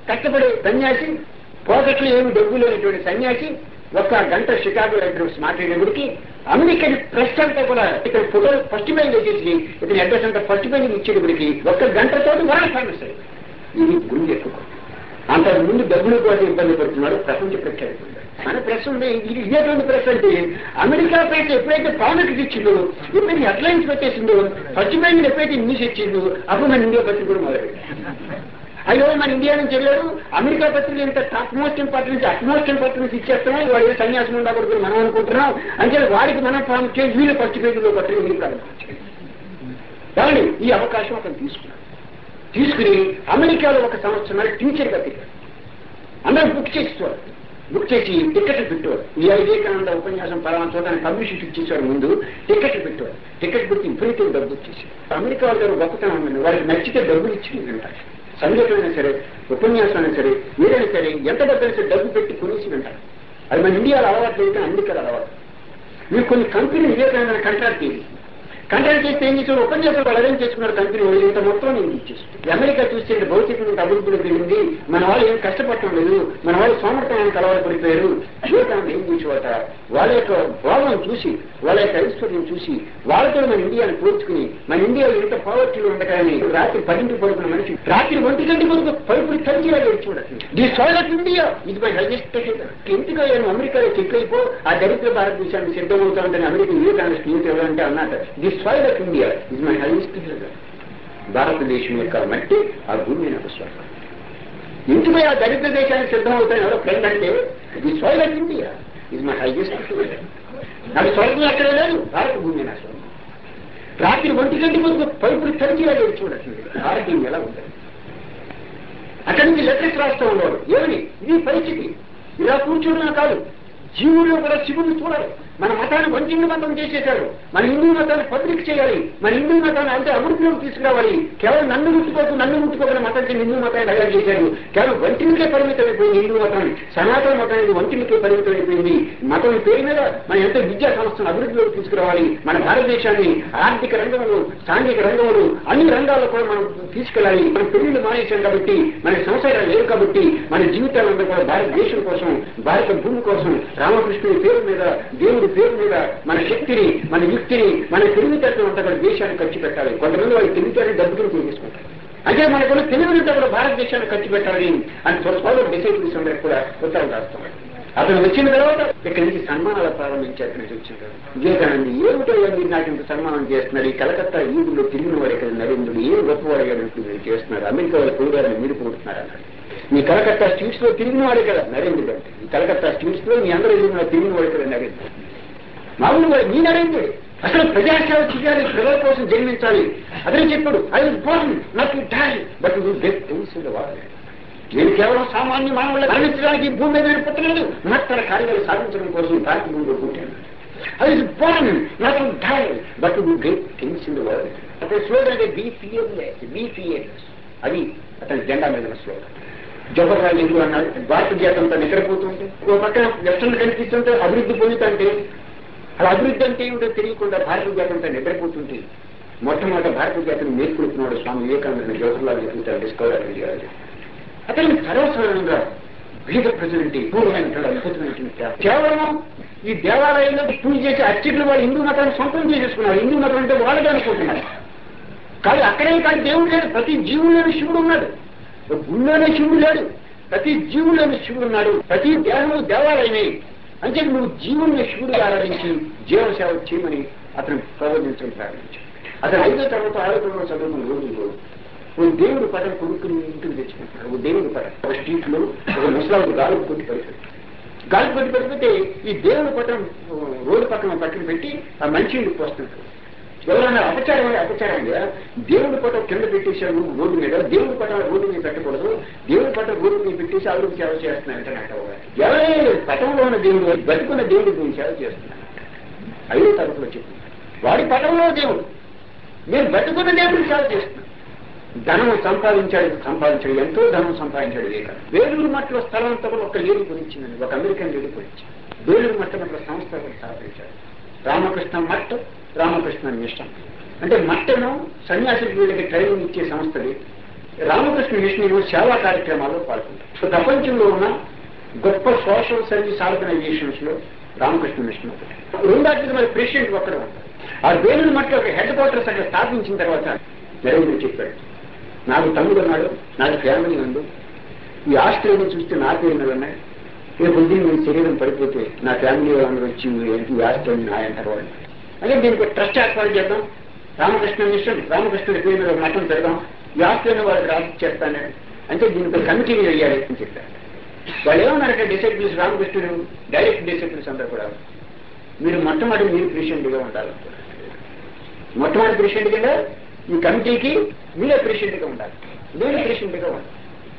కష్టపడే సన్యాసి పోకట్లు ఏమి డబ్బు లేనటువంటి సన్యాసి ఒక్క గంట షికాగో అడ్రస్ మాట్లాడేప్పటికి అమెరికన్ ప్రెస్ అంతా కూడా ఇక్కడ ఫోటో ఫస్ట్ పేజ్ వేసేసి ఇతని అడ్రస్ అంతా ఫస్ట్ పేజ్ ఇచ్చేటప్పటికి ఒక్క గంటతో వరల్డ్ ఫేమస్ అయ్యింది ఇది గుండె ఎక్కువ అంతకు ముందు డబ్బుల కోసం ఇబ్బంది పడుతున్నారు ప్రపంచ ప్రఖ్యాతి మన ప్రెస్ ఉంది ఇది ఇదేటువంటి ప్రెస్ అంటే అమెరికా ప్రెస్ ఎప్పుడైతే పవన్కి ఇచ్చిందో ఎప్పుడైతే హెడ్లైన్స్ పెట్టేసిందో ఫస్ట్ పేజ్ ఎప్పుడైతే న్యూస్ ఇచ్చిందో అప్పుడు మన ఇండియా పత్రిక కూడా మొదలెట్టింది అయ్యో మన ఇండియా నుంచి వెళ్ళారు అమెరికా పత్రిక ఇంత top most importance utmost importance ఇచ్చేస్తున్నాం వాడు ఏ సన్యాసం ఉండకూడదు మనం అనుకుంటున్నాం అంటే వాడికి మనం ఫామ్ చేసి వీళ్ళు ఫస్ట్ పేజీలో పత్రిక వీళ్ళు ప్రారంభించారు కానీ ఈ అవకాశం అతను తీసుకున్నాడు తీసుకుని అమెరికాలో ఒక సంవత్సరం టీచర్గా తిరిగాడు అందరూ బుక్ చేసేవారు బుక్ చేసి టికెట్లు పెట్టేవారు ఈ వివేకానంద ఉపన్యాసం పలానా చూడడానికి పబ్లిసిటీ ఇచ్చేసారు ముందు టికెట్లు పెట్టేవారు టికెట్ పెట్టి విపరీతం డబ్బు ఇచ్చేసారు అమెరికా వాళ్ళు గొప్పతనం ఉందండి వారికి నచ్చితే డబ్బులు ఇచ్చింది వింటారు సంగీతం అయినా సరే ఉపన్యాసం అయినా సరే ఏదైనా సరే ఎంత డబ్బైనా సరే డబ్బు పెట్టి కొనేసి వింటారు అది మన ఇండియాలో అలవాటు అయితే అమెరికాలో అలవాటు మీరు కొన్ని కంపెనీ వివేకానంద కంట్రాక్ట్ చేసి కంట్రాక్ట్ చేస్తే ఏం చేశారు ఉపన్యాసం వాళ్ళు అరేంజ్ చేసుకున్నారు కంపెనీ వాళ్ళు ఇంత మొత్తం నేను ఇచ్చేసి అమెరికా చూస్తే భౌతికంగా అభివృద్ధిలో పెరిగింది మన వాళ్ళు ఏం కష్టపడటం లేదు మన వాళ్ళు సోమర్థానికి అలవాటు పడిపోయారు వివేకానంద ఏం చేసేవాట వాళ్ళ యొక్క భావం చూసి వాళ్ళ యొక్క ఐశ్వర్యం చూసి వాళ్ళతో మన ఇండియాని పోల్చుకుని మన ఇండియా ఇంత పావర్టీలో ఉండగానే రాత్రి పదింటి పడుకున్న మనిషి రాత్రి ఒంటి గంట వరకు పరుపులు కలిసిలాగా చూడదు ది సోల్ ఆఫ్ ఇండియా ఇది మై హైయెస్ట్ ఎందుకు నేను అమెరికాలో చెక్ అయిపో ఆ దరిద్ర భారతదేశానికి సిద్ధమవుతా ఉందని అమెరికా వివేకానంద స్పీచ్ ఎవరంటే అన్నట్టు ది సోల్ ఆఫ్ ఇండియా ఇది మై హైయెస్ట్ భారతదేశం యొక్క మట్టి ఆ భూమి నాకు స్వర్గం ఎందుకు ఆ దరిద్ర దేశానికి సిద్ధమవుతాయి ఎవరో ఫ్రెండ్ అంటే ది సోల్ ఆఫ్ ఇండియా ఇది మై హైయెస్ట్ నాకు స్వర్గం ఎక్కడ లేదు భారత భూమి నా స్వర్గం రాత్రి ఒంటి గంట వరకు పరుపులు తరిచిలాగా చూడండి ఆరోగ్యం ఎలా ఉంటుంది అక్కడి నుంచి లెటర్స్ రాస్తూ ఉండేవాడు ఏమని ఇది పరిస్థితి ఇలా కూర్చోవడం కాదు జీవుల్లో కూడా శివుని చూడాలి మన మతాన్ని వంచింగ్ మతం చేసేశాడు మన హిందూ మతాన్ని పబ్లిక్ చేయాలి మన హిందూ మతాన్ని అంతే అభివృద్ధిలోకి తీసుకురావాలి కేవలం నన్ను ముట్టుకోకు నన్ను ముట్టుకోకుండా మతం హిందూ మతాన్ని తయారు చేశాడు కేవలం వంటినికే పరిమితం అయిపోయింది హిందూ మతం సనాతన మతం అనేది వంటినికే పరిమితం అయిపోయింది మతం పేరు మీద మన ఎంత విద్యా సంస్థను అభివృద్ధిలోకి తీసుకురావాలి మన భారతదేశాన్ని ఆర్థిక రంగంలో సాంఘిక రంగంలో అన్ని రంగాల్లో కూడా మనం తీసుకెళ్ళాలి మనం పెళ్లిళ్ళు మానేశాం కాబట్టి మన సంసారాలు లేవు కాబట్టి మన జీవితాలంతా కూడా భారతదేశం కోసం భారత భూమి కోసం రామకృష్ణుడి పేరు మీద దేవుడి పేరు మీద మన శక్తిని మన యుక్తిని మన తెలివితత్వం అంతా కూడా దేశానికి ఖర్చు పెట్టాలి కొంతమంది వాళ్ళు తెలివితేటని డబ్బులు తీసుకుంటారు అంటే మనకున్న తెలివితో కూడా భారతదేశాన్ని ఖర్చు పెట్టాలి అని సోదరు డిసైబుల్స్ అందరికి కూడా ఉత్తరం రాస్తున్నారు అతను వచ్చిన తర్వాత ఇక్కడి నుంచి సన్మానాలు ప్రారంభించి అక్కడి నుంచి వచ్చిన వివేకానంద ఏమిటో మీరు నాకు ఇంత సన్మానం చేస్తున్నారు ఈ కలకత్తా ఈదులో తిరిగిన వాడు ఇక్కడ నరేంద్రుడు ఏ గొప్పవాడు కదా మీరు చేస్తున్నారు అమెరికా వాళ్ళు పొడిగారు మీరు పోతున్నారు అన్నారు మీ కలకత్తా స్ట్రీట్స్ లో తిరిగిన వాడే కదా నరేంద్రుడు అంటే ఈ కలకత్తా స్ట్రీట్స్ లో మీ అందరూ వెళ్ళిన తిరిగిన వాడు కదా నరేంద్రుడు మామూలు వాడు మీ నరేంద్రుడు అసలు ప్రజాసేవ చేయాలి ప్రజల కోసం జన్మించాలి అదే చెప్పాడు I was born not to die but you get things in the world నేను కేవలం సామాన్య మానవులు మరణించడానికి ఈ భూమి మీద నేను పుట్టలేదు మత్తర కార్యాలు సాధించడం కోసం భారత భూమిలో పుట్టాను I was born not to die but you get things in the world అతని స్లోగన్ అంటే బీ ఫియర్లెస్ బీ ఫియర్లెస్ అది అతని జెండా మీద స్లోగన్ జవహర్లాల్ నెహ్రూ అన్నాడు భారత జాతంతా నిద్రపోతుంటే ఓ పక్కన వెస్టర్న్ కనిపిస్తుంటే అభివృద్ధి పొందుతుంటే అలా అభివృద్ధి అంటే ఏమిటో తెలియకుండా భారత జాతంతా నిద్రపోతుంటే మొట్టమొదట భారత జాతిని మేల్కొడుతున్నాడు స్వామి వివేకానంద జవహర్లాల్ నెహ్రూ తన డిస్కవర్ చేయాలి అతను సర్వసాధారణంగా బీద ప్రజలంటే పూర్వమైన అద్భుతమైనటువంటి కేవలం ఈ దేవాలయంలో పూజ చేసే అర్చకులు వాళ్ళు హిందూ మతాన్ని సొంతం చేసేసుకున్నారు హిందూ మతం అంటే వాళ్ళదే అనుకుంటున్నారు కానీ అక్కడే కానీ దేవుడు లేడు ప్రతి జీవులోని శివుడు ఉన్నాడు గుళ్ళోనే శివుడు లేడు ప్రతి జీవులోని శివుడు ఉన్నాడు ప్రతి దేహము దేవాలయమే అంటే నువ్వు జీవుని శివుడు ఆరాధించి జీవసేవ చేయమని అతను ప్రబోధించడం ప్రారంభించాడు అతను ఐదో తర్వాత ఆరో తరగతి చదువుకున్న రోజుల్లో ఓ దేవుడు పటం కొడుకుని ఇంటికి తెచ్చుకుంటాడు ఓ దేవుడి పటం ఒక స్ట్రీట్ లో ఒక ముసలాడు గాలి కొట్టి పడిపోయి గాలి కొట్టి పడిపోతే ఈ దేవుడి పటం రోడ్డు పక్కన పక్కన పెట్టి ఆ మంచి ఇంటికి పోస్తుంటాడు ఎవరైనా అపచారం అనే అపచారంగా దేవుడి పటం కింద పెట్టేశాడు రోడ్డు మీద దేవుడి పటం రోడ్డు మీద పెట్టకూడదు దేవుడి పటం రోడ్డు మీద పెట్టేసి అభివృద్ధి సేవ చేస్తున్నాయంటే నాకు ఎవరే పటంలో ఉన్న దేవుడు బతుకున్న దేవుడు నేను సేవ చేస్తున్నాను ఐదో తరగతిలో చెప్పు వాడి పటంలో దేవుడు నేను బతుకున్న దేవుడికి సేవ చేస్తున్నాను ధనం సంపాదించాడు సంపాదించాడు ఎంతో ధనం సంపాదించాడు వివేక వేలూరు మట్ల స్థలం అంతా కూడా ఒక లేడు కొనిచ్చిందండి ఒక అమెరికన్ లేడు కొనిచ్చింది వేలూరు మట్ల మట్ల సంస్థ కూడా స్థాపించాడు రామకృష్ణ మట్ రామకృష్ణ మిషన్ అంటే మట్టను సన్యాసి వీళ్ళకి ట్రైనింగ్ ఇచ్చే సంస్థది రామకృష్ణ మిషన్ సేవా కార్యక్రమాల్లో పాల్గొంటారు సో ప్రపంచంలో ఉన్న గొప్ప సోషల్ సర్వీస్ ఆర్గనైజేషన్స్ లో రామకృష్ణ మిషన్ ఒకటి రెండాటికి మరి ప్రెసిడెంట్ ఒక్కడే ఉంటారు ఆ వేణుని మట్టి ఒక హెడ్ క్వార్టర్స్ అక్కడ స్థాపించిన తర్వాత నరేంద్ర చెప్పాడు నాకు తమ్ముడు ఉన్నాడు నాకు ఫ్యామిలీ ఉంది ఈ ఆస్ట్రేలియా చూస్తే నా పేరు మీద ఉన్నాయి రేపు పొద్దున్న మీ శరీరం పడిపోతే నా ఫ్యామిలీ వాళ్ళందరూ వచ్చి ఏంటి ఈ ఆస్ట్రేలియా నా అంటారు వాళ్ళు అదే దీనికి ఒక ట్రస్ట్ ఏర్పాటు చేద్దాం రామకృష్ణ మిషన్ రామకృష్ణుడి పేరు మీద ఒక మఠం పెడదాం ఈ ఆస్ట్రేలియా వాళ్ళకి రాసి చేస్తాను అంటే దీనికి ఒక కమిటీ వేయాలి అని చెప్పారు వాళ్ళు ఏమన్నారంటే డిసైపుల్స్ రామకృష్ణుడు డైరెక్ట్ డిసైపుల్స్ అందరూ కూడా మీరు మొట్టమొదటి మీరు ప్రెసిడెంట్గా ఉండాలి మొట్టమొదటి ప్రెసిడెంట్ కింద ఈ కమిటీకి మీరే ప్రెసిడెంట్గా ఉండాలి నేను ప్రెసిడెంట్గా ఉండాలి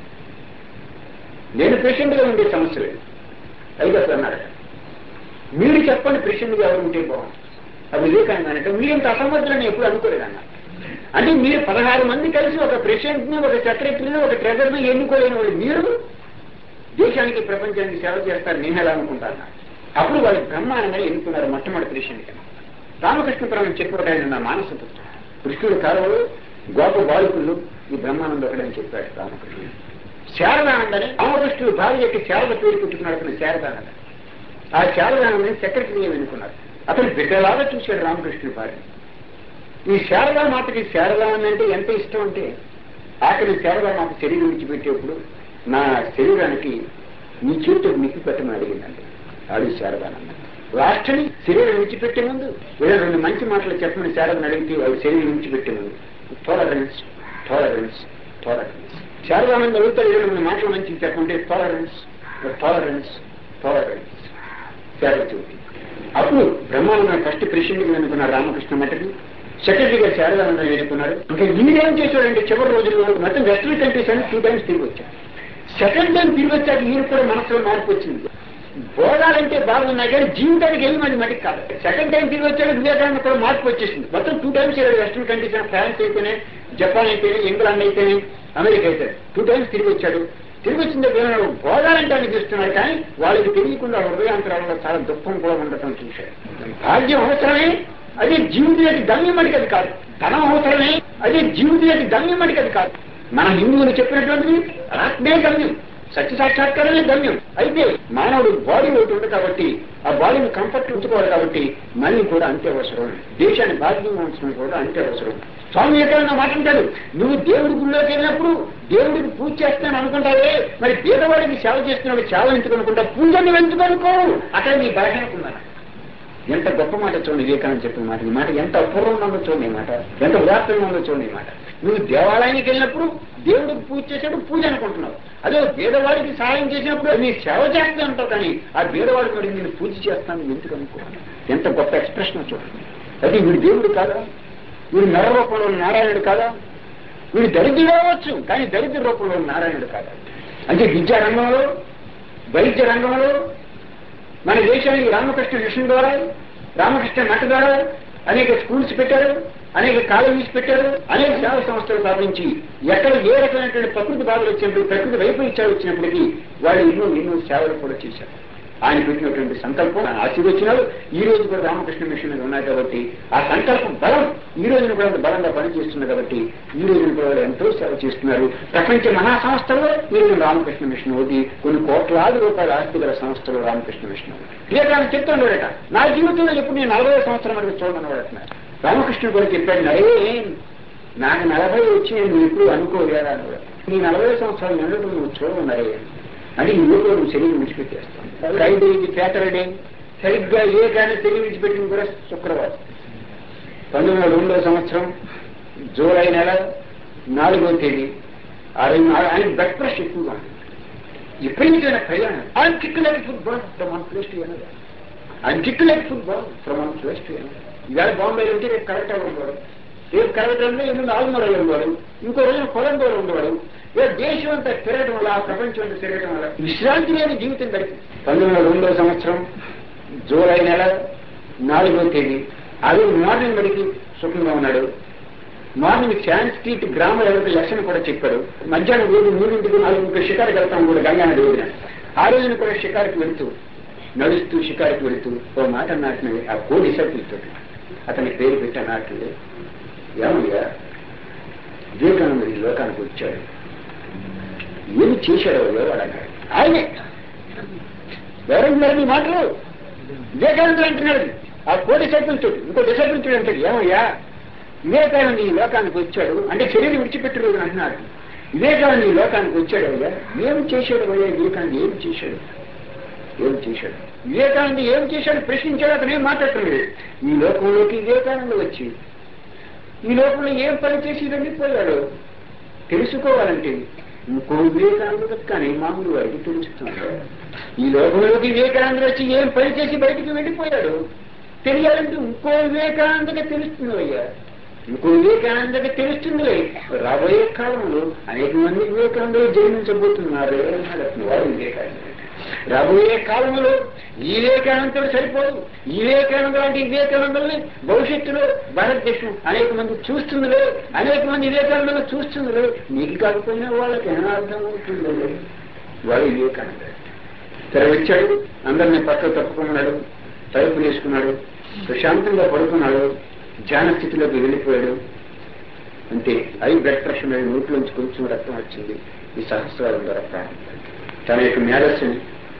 నేను ప్రెసిడెంట్గా ఉండే సమస్య లేదు అయితే అసలు అన్నారు మీరు చెప్పండి ప్రెసిడెంట్గా ఎవరు ఉంటే బాగుంది అది వివేకానంద అంటే మీరింత అసమర్థులని ఎప్పుడు అనుకోలేదన్న అంటే మీరు పదహారు మంది కలిసి ఒక ప్రెసిడెంట్ని ఒక సెక్రటరీని ఒక ట్రెజర్ని ఎన్నుకోలేని వాళ్ళు మీరు దేశానికి ప్రపంచానికి సేవ చేస్తారు నేను ఎలా అనుకుంటాను అప్పుడు వాళ్ళు బ్రహ్మాండంగా ఎన్నుకున్నారు మొట్టమొదటి ప్రెసిడెంట్ కింద రామకృష్ణపురం చెప్పాడు ఆయన నా మానస పుత్రుడు కృష్ణుడు కాలంలో గొప్ప బాలికులు ఈ బ్రహ్మానంద ఒకడని చెప్పాడు రామకృష్ణుడు శారదానందని రామకృష్ణుడు భార్యకి శారద పేరు పెట్టుకున్నాడు అతను శారదానంద ఆ శారదానందని సెక్రటరీ ఎన్నుకున్నారు అతను బిడ్డలాగా చూశాడు రామకృష్ణుడి భార్య ఈ శారదా మాతకి శారదానంద అంటే ఎంత ఇష్టం అంటే ఆఖరి శారదా మాత శరీరం విడిచిపెట్టేప్పుడు నా శరీరానికి నీ చేతితో నిప్పి పెట్టమని అడిగిందండి ఆడు శారదానంద రాష్ట్రని శరీరం విడిచిపెట్టే ముందు ఏదైనా రెండు మంచి మాటలు చెప్పమని శారదని అడిగితే వాడు శరీరం విడిచిపెట్టే ముందు టాలరెన్స్ టాలరెన్స్ టాలరెన్స్ శారదానంద అడుగుతాడు ఏదైనా రెండు మాటలు మంచి చెప్పంటే టాలరెన్స్ టాలరెన్స్ టాలరెన్స్ శారద చూపి అప్పుడు బ్రహ్మానంద ఫస్ట్ ప్రెసిడెంట్గా ఎన్నుకున్నారు రామకృష్ణ మఠకి సెక్రటరీ గారు శారదానందం ఎన్నుకున్నారు ఇంకా ఈయనేం చేశాడంటే చివరి రోజుల్లో మొత్తం వెస్ట్రన్ కంట్రీస్ అని టూ టైమ్స్ తిరిగి వచ్చాడు సెకండ్ టైం తిరిగి వచ్చాక ఈయన కూడా మనసులో మార్పు వచ్చింది భోగాలంటే బాగున్నాయి కానీ జీవితానికి ఏమి మంది మటుకు కాదు సెకండ్ టైం తిరిగి వచ్చాక వివేకానంద కూడా మార్పు వచ్చేసింది మొత్తం two times western countries France అయితేనే జపాన్ అయితేనే ఇంగ్లాండ్ అయితేనే అమెరికా అయితే టూ టైమ్స్ తిరిగి వచ్చాడు తిరిగి వచ్చిన దగ్గర భోగాలంటే అనిపిస్తున్నాడు కానీ వాళ్ళకి తెలియకుండా హృదయాంతరాలలో చాలా దుఃఖం కూడా ఉండటం చూశాడు భాగ్యం అవసరమే అదే జీవితానికి గమ్యం మటుకు అది కాదు ధనం అవసరమే అదే జీవితానికి గమ్యం మటుకు అది కాదు మన హిందువులు చెప్పినటువంటిది ఆత్మే గమ్యం సత్య సాక్షాత్కారమే గమ్యం అయితే మానవుడు బాడీ ఒకటి ఉంది కాబట్టి ఆ బాడీని కంఫర్ట్ ఉంచుకోవాలి కాబట్టి మనీ కూడా అంతే అవసరం దేశాన్ని బాధ్యంగా ఉంచడం కూడా అంతే అవసరం స్వామి ఎక్కడన్నా మాట్లాడతాడు నువ్వు దేవుడి గుళ్ళోకి వెళ్ళినప్పుడు దేవుడికి పూజ చేస్తాను అనుకుంటావే మరి పేదవాడికి సేవ చేస్తున్నాడు సేవ ఎందుకు అనుకుంటా పూజని ఎందుకనుకో అక్కడ నీ భాషనుకున్నాను ఎంత గొప్ప మాట చూడండి వివేకానంద చెప్పిన మాట ఈ మాట ఎంత అపూర్వంగా ఉందో చూడండి ఈ మాట ఎంత ఉదాత్తంగా ఉందో చూడండి ఈ మాట నువ్వు దేవాలయానికి వెళ్ళినప్పుడు దేవుడికి పూజ చేసేటప్పుడు పూజ అనుకుంటున్నావు అదే బీదవాడికి సహాయం చేసినప్పుడు నీ సేవ చేస్తా ఉంటావు కానీ ఆ బీదవాడికి మరి నేను పూజ చేస్తాను ఎందుకు అనుకో ఎంత గొప్ప ఎక్స్ప్రెషన్ చూడండి అది వీడి దేవుడు కాదా వీడి నర రూపంలో నారాయణుడు కాదా వీడు దరిద్రుడు అవ్వచ్చు కానీ దరిద్ర రూపంలో నారాయణుడు కాదా అంటే విద్యా రంగంలో వైద్య రంగంలో మన దేశానికి రామకృష్ణ మిషన్ ద్వారా రామకృష్ణ మఠ ద్వారా అనేక స్కూల్స్ పెట్టారు అనేక కాలేజీస్ పెట్టారు అనేక సేవా సంస్థలు స్థాపించి ఎక్కడ ఏ రకమైనటువంటి ప్రకృతి బాధలు వచ్చినప్పుడు ప్రకృతి వైపరీత్యాలు వచ్చినప్పటికీ వాళ్ళు ఎన్నో ఎన్నో సేవలు కూడా చేశారు ఆయన పెట్టినటువంటి సంకల్పం ఆశీర్వచనాలు ఈ రోజు కూడా రామకృష్ణ మిషన్ మీద ఉన్నాయి కాబట్టి ఆ సంకల్పం బలం ఈ రోజున కూడా బలంగా పనిచేస్తుంది కాబట్టి ఈ రోజున కూడా వాళ్ళు ఎంతో సేవ చేస్తున్నారు ప్రపంచ మహాసంస్థలో ఈ రోజు రామకృష్ణ మిషన్ ఒకటి కొన్ని కోట్లాది రూపాయల ఆస్తి గల సంస్థలు రామకృష్ణ మిషన్ ఒకటి వివేకానంద చెప్తున్నాడట నా జీవితంలో ఎప్పుడు నేను నలభై సంవత్సరం వరకు చూడమని వాడుతున్నారు రామకృష్ణుడు కూడా చెప్పాడు నరే నాకు నలభై వచ్చి నేను ఎప్పుడు అనుకోలేదా అని నీ నలభై సంవత్సరాలు నెలలు నువ్వు చూడమన్నారే అని ఈ ఊళ్ళో నువ్వు శరీరం విడిచిపెట్టేస్తాను ఫ్రైడే ఇది సాటర్డే సరిగ్గా ఏ కానీ శరీరం విడిచిపెట్టింది కూడా శుక్రవారం పంతొమ్మిది వందల రెండో సంవత్సరం జూలై నెల నాలుగో తేదీ ఆ రోజు ఆ- ఆయన బ్లడ్ ప్రెషర్ ఎక్కువగా ఉంది విపరీతమైన ప్రయాణం ఆయన కిక్కులేక football from one place to another ఆయన కిక్కులేక football from one place to another ఇవాళ బాంబే ఉంటే రేపు కలెక్టర్ ఉండేవాడు రేపు కలెక్టర్లో ఎల్లుండి ఆల్మూడలో ఉండేవాడు ఇంకో రోజు కొలంబోలో ఉండేవాడు ఏ దేశం అంతా తిరగడం వల్ల ఆ ప్రపంచం అంతా తిరగడం వల్ల విశ్రాంతి లేని జీవితం గడిపి పంతొమ్మిది వందల రెండో సంవత్సరం జూలై నెల నాలుగో తేదీ అది మార్నింగ్ వరకు సుఖంగా ఉన్నాడు మార్నింగ్ శాన్ స్ట్రీట్ గ్రామ ఎవరికి లక్షణ కూడా చెప్పాడు మధ్యాహ్నం రోజు మూడింటికి నాలుగు షికారుకి వెళ్తాం కూడా గంగానది రోజున ఆ రోజున కూడా షికారుకి వెళుతూ నడుస్తూ షికారుకి వెళుతూ ఓ మాట నాటినవి ఆ కోడి సర్కిల్తో అతని పేరు పెట్టా నాటింది ఏమయ్యా వివేకానందుడు ఈ లోకానికి వచ్చాడు ఏమి చేశాడో ఎవరు అన్నాడు ఆయనే ఎవరంటున్నారు మీ మాటలు వివేకానందుడు అంటున్నాడు ఆ కోటి సర్పించుడు ఇంకో డిసర్పించుడు అంటాడు ఏమయ్యా వివేకానంద ఈ లోకానికి వచ్చాడు అంటే శరీరం విడిచిపెట్టు రోజు అంటున్నాడు వివేకానంద ఈ లోకానికి వచ్చాడు అయ్యా ఏం చేశాడు అయ్యా వివేకానంద ఏం చేశాడు ఏం చేశాడు వివేకానంద ఏం చేశాడు ప్రశ్నించాడు అతను ఏం మాట్లాడుతున్నాడు ఈ లోకంలోకి వివేకానంద వచ్చి ఈ లోకంలో ఏం పని చేసి వెళ్ళిపోయాడు తెలుసుకోవాలంటే ఇంకో వివేకానంద కానీ మామూలు వారికి తెలుస్తుంది ఈ లోకంలోకి వివేకానంద వచ్చి ఏం పని చేసి బయటికి వెళ్ళిపోయాడు తెలియాలంటే ఇంకో వివేకానందకి తెలుస్తుంది అయ్యా ఇంకో వివేకానందకి తెలుస్తుంది రాబోయే కాలంలో అనేక మంది వివేకానందలు జన్మించబోతున్నారు అన్నాడు అతను వాడు వివేకానంద రాబోయే కాలంలో ఈ వివేకానందుడు సరిపోదు ఈ వివేకానంద లాంటి వివేకానందుల్ని భవిష్యత్తులో భారతదేశం అనేక మంది చూస్తుందిలే అనేక మంది వివేకానందులు చూస్తుందిలే నీకు కాకపోయినా వాళ్ళకి ఏమైనా అర్థం అవుతుంది వాడు వివేకానంద సరే వచ్చాడు అందరినీ పక్క తప్పుకున్నాడు తలుపులు వేసుకున్నాడు ప్రశాంతంగా పడుకున్నాడు ధ్యాన స్థితిలోకి వెళ్ళిపోయాడు అంతే ఐ బ్లడ్ ప్రెషర్ మీద నోట్లోంచి కొంచెం రక్తం వచ్చింది ఈ సహస్రాల ద్వారా ప్రారంభం తన యొక్క మేధస్సుని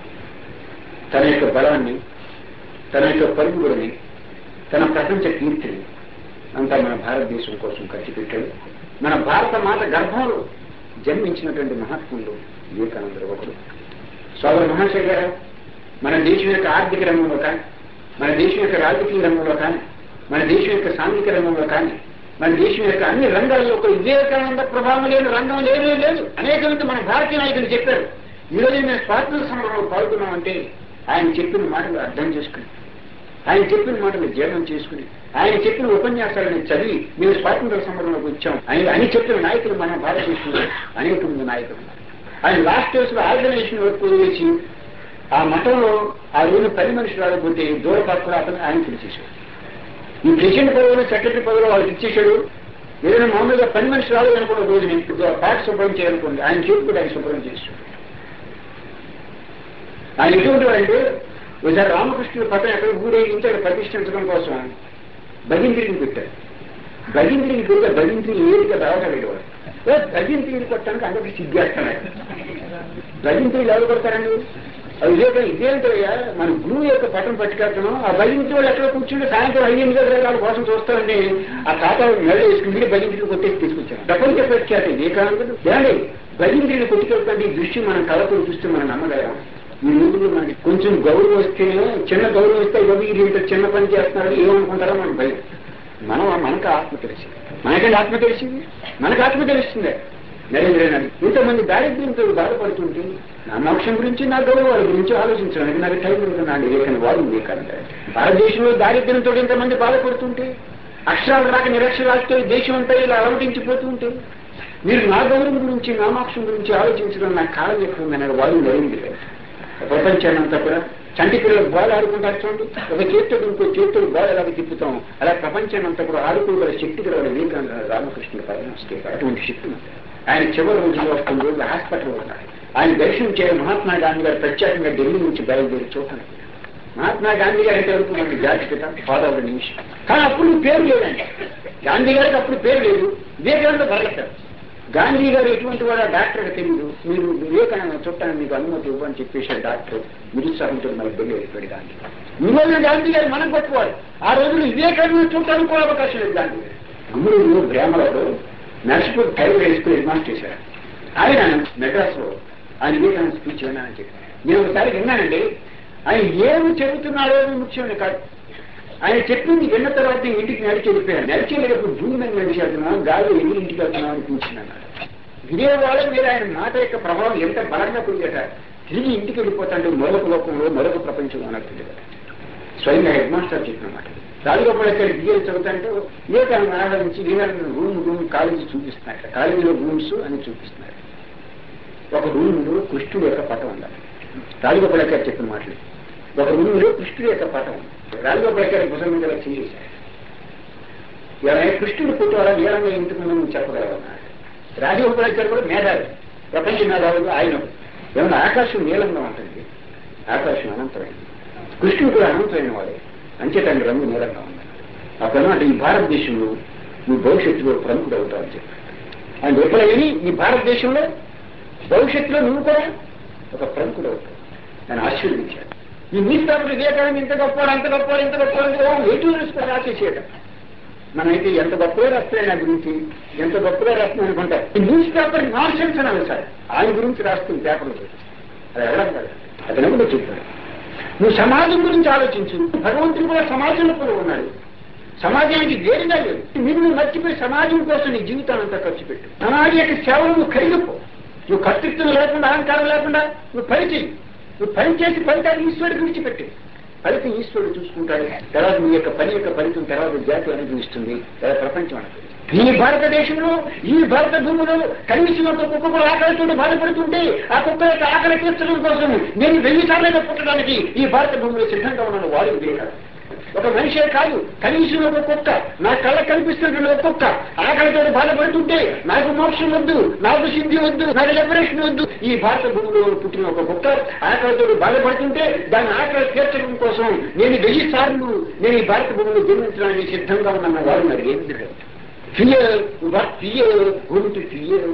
తన యొక్క బలాన్ని తన యొక్క పరుగుడిని తన ప్రపంచ కీర్తిని అంతా మన భారతదేశం కోసం ఖర్చు పెట్టాడు మన భారత మాత గర్భంలో జన్మించినటువంటి మహాత్ములు వివేకానందుడు ఒకడు సోదర మహాశయ గారు మన దేశం యొక్క ఆర్థిక రంగంలో కానీ మన దేశం యొక్క రాజకీయ రంగంలో కానీ మన దేశం యొక్క సాంఘిక రంగంలో కానీ మన దేశం యొక్క అన్ని రంగాల్లో ఒక వివేకానంద ప్రభావం లేని రంగం లేనే లేదు అనేక మంది మన భారతీయ నాయకులు చెప్పారు ఈరోజు మేము స్వాతంత్ర సమరంలో పాల్గొన్నామంటే ఆయన చెప్పిన మాటలు అర్థం చేసుకుని ఆయన చెప్పిన మాటలు జీర్ణం చేసుకుని ఆయన చెప్పిన ఉపన్యాసాలను చదివి మేము స్వాతంత్ర సమరంలోకి వచ్చాం అని అని చెప్పిన నాయకులు మన భారతదేశంలో అనేక మంది నాయకులు ఉన్నారు ఆయన లాస్ట్ డేస్ లో ఆర్గనైజేషన్ వర్క్ వేసి ఆ మఠంలో ఆ రోజు పది మనుషులు రాకపోతే దూర పక్కన అతను ఆయన పిలిచేశాడు ఈ ప్రెసిడెంట్ పదవిలో సెక్రటరీ పదవిలో వాళ్ళకి ఇచ్చేశాడు ఏదైనా మామూలుగా పని మనిషి రాలేదనుకున్న రోజు నేను పాట శుభ్రం చేయాలనుకోండి ఆయన చేతి కూడా ఆయన శుభ్రం చేశాడు ఆయన ఎటువంటి అంటే ఒకసారి రామకృష్ణుడు పక్కన ఎక్కడ ఊరేగించి అక్కడ ప్రతిష్ఠించడం కోసం భగింద్రిని పెట్టారు భగింద్రిని పెడితే భగింద్రి ఏరిక రావటలేవాడు భగింద్రిని కొట్టడానికి అందరికి సిగ్గేస్తున్నాడు భగింద్రిలు ఎవరు కొడతారండి అది ఇదే ఇదేంటయ్యా మన గురువు యొక్క పట్టం పట్టుకెళ్తున్నాం ఆ భజించి వాళ్ళు ఎక్కడ కూర్చుంటే సాయంత్రం ఐదు దగ్గర వాళ్ళ కోసం చూస్తారండి ఆ ఖాతా మెడ వేసుకుని భజించి కొట్టేసి తీసుకొచ్చాను ప్రపంచ ప్రఖ్యాతి వివేకానందుడు ఏమండి భజించిని కొట్టుకెళ్తాండి ఈ దృష్టి మనం కళతో చూస్తే మనం నమ్మగలం ఈ రోజుల్లో మనకి కొంచెం గౌరవం వస్తేనే చిన్న గౌరవం వస్తే ఇవ్వదు ఇది ఇంత చిన్న పని చేస్తున్నాడు ఏమనుకుంటారో మనకు భయం మనం మనకు ఆత్మ తెలిసింది మనకంటే ఆత్మ తెలిసింది మనకు ఆత్మ తెలుస్తుందే నరేంద్ర నాయుడు ఇంతమంది దారిద్ర్యంతో బాధపడుతుంటే నా మోక్షం గురించి నా గౌరవాల గురించి ఆలోచించడానికి నాకు టైం ఉంటున్నాను వివేకానంద వాడు వివేకానంద భారతదేశంలో దారిద్ర్యంతో ఇంతమంది బాధపడుతుంటే అక్షరాలు రాక నిరక్షరాలతో దేశం అంతా ఇలా అలవటించిపోతుంటే మీరు నా గౌరవం గురించి నా మోక్షం గురించి ఆలోచించడం నా కాలం ఎక్కువ ఉందన్నాడు వాడు నరేంద్ర ప్రపంచాన్ని అంతా కూడా చంటి పిల్లలు బాల్ ఆడుకుంటారు చూడండి ఒక చేతుడు ఇంకో చేతుడు బాల్ ఎలాగ తిప్పుతాం అలా ప్రపంచాన్ని అంతా కూడా ఆడుకోగల శక్తి గల వివేకానంద రామకృష్ణుడు పరమస్తే అటువంటి శక్తి ఉంది ఆయన చివరి రోజుల్లో వస్తుంది రోజులు హాస్పిటల్లో ఉన్నారు ఆయన దర్శనం చేయ మహాత్మా గాంధీ గారు ప్రత్యేకంగా ఢిల్లీ నుంచి బయలుదేరి చూడటానికి మహాత్మా గాంధీ గారి వరకు మనకి జాతిపిత ఫాదర్ నిమిషం కానీ అప్పుడు పేరు లేదండి గాంధీ గారికి అప్పుడు పేరు లేదు వివేకానంద భరతారు గాంధీ గారు ఎటువంటి వాడు డాక్టర్ తెలియదు మీరు వివేకానంద చుట్టాన్ని మీకు అనుమతి ఇవ్వని చెప్పేసి డాక్టర్ నిరుత్సాహంతో మనకు ఢిల్లీ వెళ్ళిపోయాడు గాంధీ ఈ రోజు గాంధీ గారు మనం గొప్పవాడు ఆ రోజులు వివేకానంద చూడటానికి కూడా అవకాశం లేదు గాంధీ గారు గురువులు బ్రాహ్మణులు నర్సిపూర్ టైర్ వేసుకుని అడ్వాన్స్ చేశారు ఆయన మెడ్రాస్ లో ఆయన వివేకానంద స్పీచ్ విన్నానని చెప్పి నేను ఒకసారి విన్నానండి ఆయన ఏమి చెబుతున్నాడో అని ముఖ్యమైన కాదు ఆయన చెప్పింది విన్న తర్వాత నేను ఇంటికి నడిచి వెళ్ళిపోయాను నడిచి వెళ్ళేటప్పుడు భూమి మీద నడిచి వెళ్తున్నాం గాలి ఎగిరి ఇంటికి వెళ్తున్నాం అనిపించింది వినేవాళ్ళ మీద ఆయన మాట యొక్క ప్రభావం ఎంత బలంగా పొందేట తిరిగి ఇంటికి వెళ్ళిపోతాంటే మరొక లోకంలో మరొక ప్రపంచంలో అన్నట్టు స్వయంగా హెడ్ మాస్టర్ చెప్పిన మాట రాజగోపాలాచారి బిఏ చదువుతాంటే వివేకానంద మహారాజు నుంచి వివేకానంద రూమ్ రూమ్ కాలేజీ చూపిస్తున్నారు కాలేజీలో రూమ్స్ అని చూపిస్తున్నారు ఒక రూమ్లో కృష్ణుడు యొక్క పటం ఉండాలి రాజగోపాలాచారి చెప్పిన మాటలు ఒక రూమ్లో కృష్ణుడు యొక్క పటం ఉంది రాజగోపాలాచారి భుజం మీద ఇలా చేసేశారు ఇలా కృష్ణుడు ఫోటో అలా నీలంగా ఇంటికి ముందు చెప్పగలమన్నారు రాజగోపాలాచారి కూడా మేధావి ప్రపంచ మేధావులు ఆయన ఏమన్నా ఆకాశం నీలంగా ఉంటుంది ఆకాశం అనంతమైంది కృష్ణుడు కూడా అనంతమైన వాడే అంచేతాన్ని రంగు నీలంగా ఉంది అతను అంటే ఈ భారతదేశంలో నువ్వు భవిష్యత్తులో ప్రముఖుడు అవుతావు అని చెప్పి ఆయన విఫలమని ఈ భారతదేశంలో భవిష్యత్తులో నువ్వు కూడా ఒక ప్రముఖుడు అవుతావు నేను ఆశీర్వదించాను ఈ న్యూస్ పేపర్ వివేకానంద ఇంత గొప్పవాడు అంత గొప్పవాడు ఇంత గొప్పవాడు ఎటు చూసుకొని రాసేసేయడం మనమైతే ఎంత గొప్పగా రాస్తాయి నా గురించి ఎంత గొప్పగా రాస్తుంది అనుకుంటా ఈ న్యూస్ పేపర్ నాన్ సెన్స్ అనాలి సార్ ఆయన గురించి రాస్తుంది పేపర్లో అది ఎవడం కాదు అతను కూడా చెప్తాడు నువ్వు సమాజం గురించి ఆలోచించు భగవంతుడు కూడా సమాజంలో కూడా ఉన్నాడు సమాజానికి వేరుగా లేదు మీరు నువ్వు మర్చిపోయి సమాజం కోసం నీ జీవితాన్ని అంతా ఖర్చు పెట్టు సమాజం యొక్క సేవలు నువ్వు కలిగిపో నువ్వు కర్తృత్వం లేకుండా అహంకారం లేకుండా నువ్వు పని చెయ్యి నువ్వు పని చేసి ఫలితాన్ని ఈశ్వరుడికి విడిచిపెట్టు ఫలితం ఈశ్వరుడు చూసుకుంటాడు తర్వాత నీ యొక్క పని యొక్క ఫలితం తర్వాత జాతి అనుభవిస్తుంది తర్వాత ప్రపంచం అనుభవిస్తుంది ఈ భారతదేశంలో ఈ భారత భూమిలో కనీసం ఒక కుక్క కూడా ఆకలితో బాధపడుతుంటే ఆ కుక్క యొక్క ఆకలి తీర్చడం కోసం నేను వెయ్యి సార్లు పుట్టడానికి ఈ భారత భూమిలో సిద్ధంగా ఉన్నాను వాడు వివేకాలు ఒక మనిషే కాదు కనీసం ఒక కుక్క నా కళ్ళ కనిపిస్తున్నటువంటి ఒక కుక్క ఆకలితో బాధపడుతుంటే నాకు మోక్షం వద్దు నాకు సిద్ధి వద్దు నాకు లిబరేషన్ వద్దు ఈ భారత భూమిలో పుట్టిన ఒక కుక్క ఆకలితో బాధపడుతుంటే దాని ఆకలి తీర్చడం కోసం నేను వెయ్యి సార్లు నేను ఈ భారత భూమిలో జన్మించడానికి సిద్ధంగా ఉన్న వాడు మరి ఏంటి ఫియర్ ఫియర్ గుంటు ఫియర్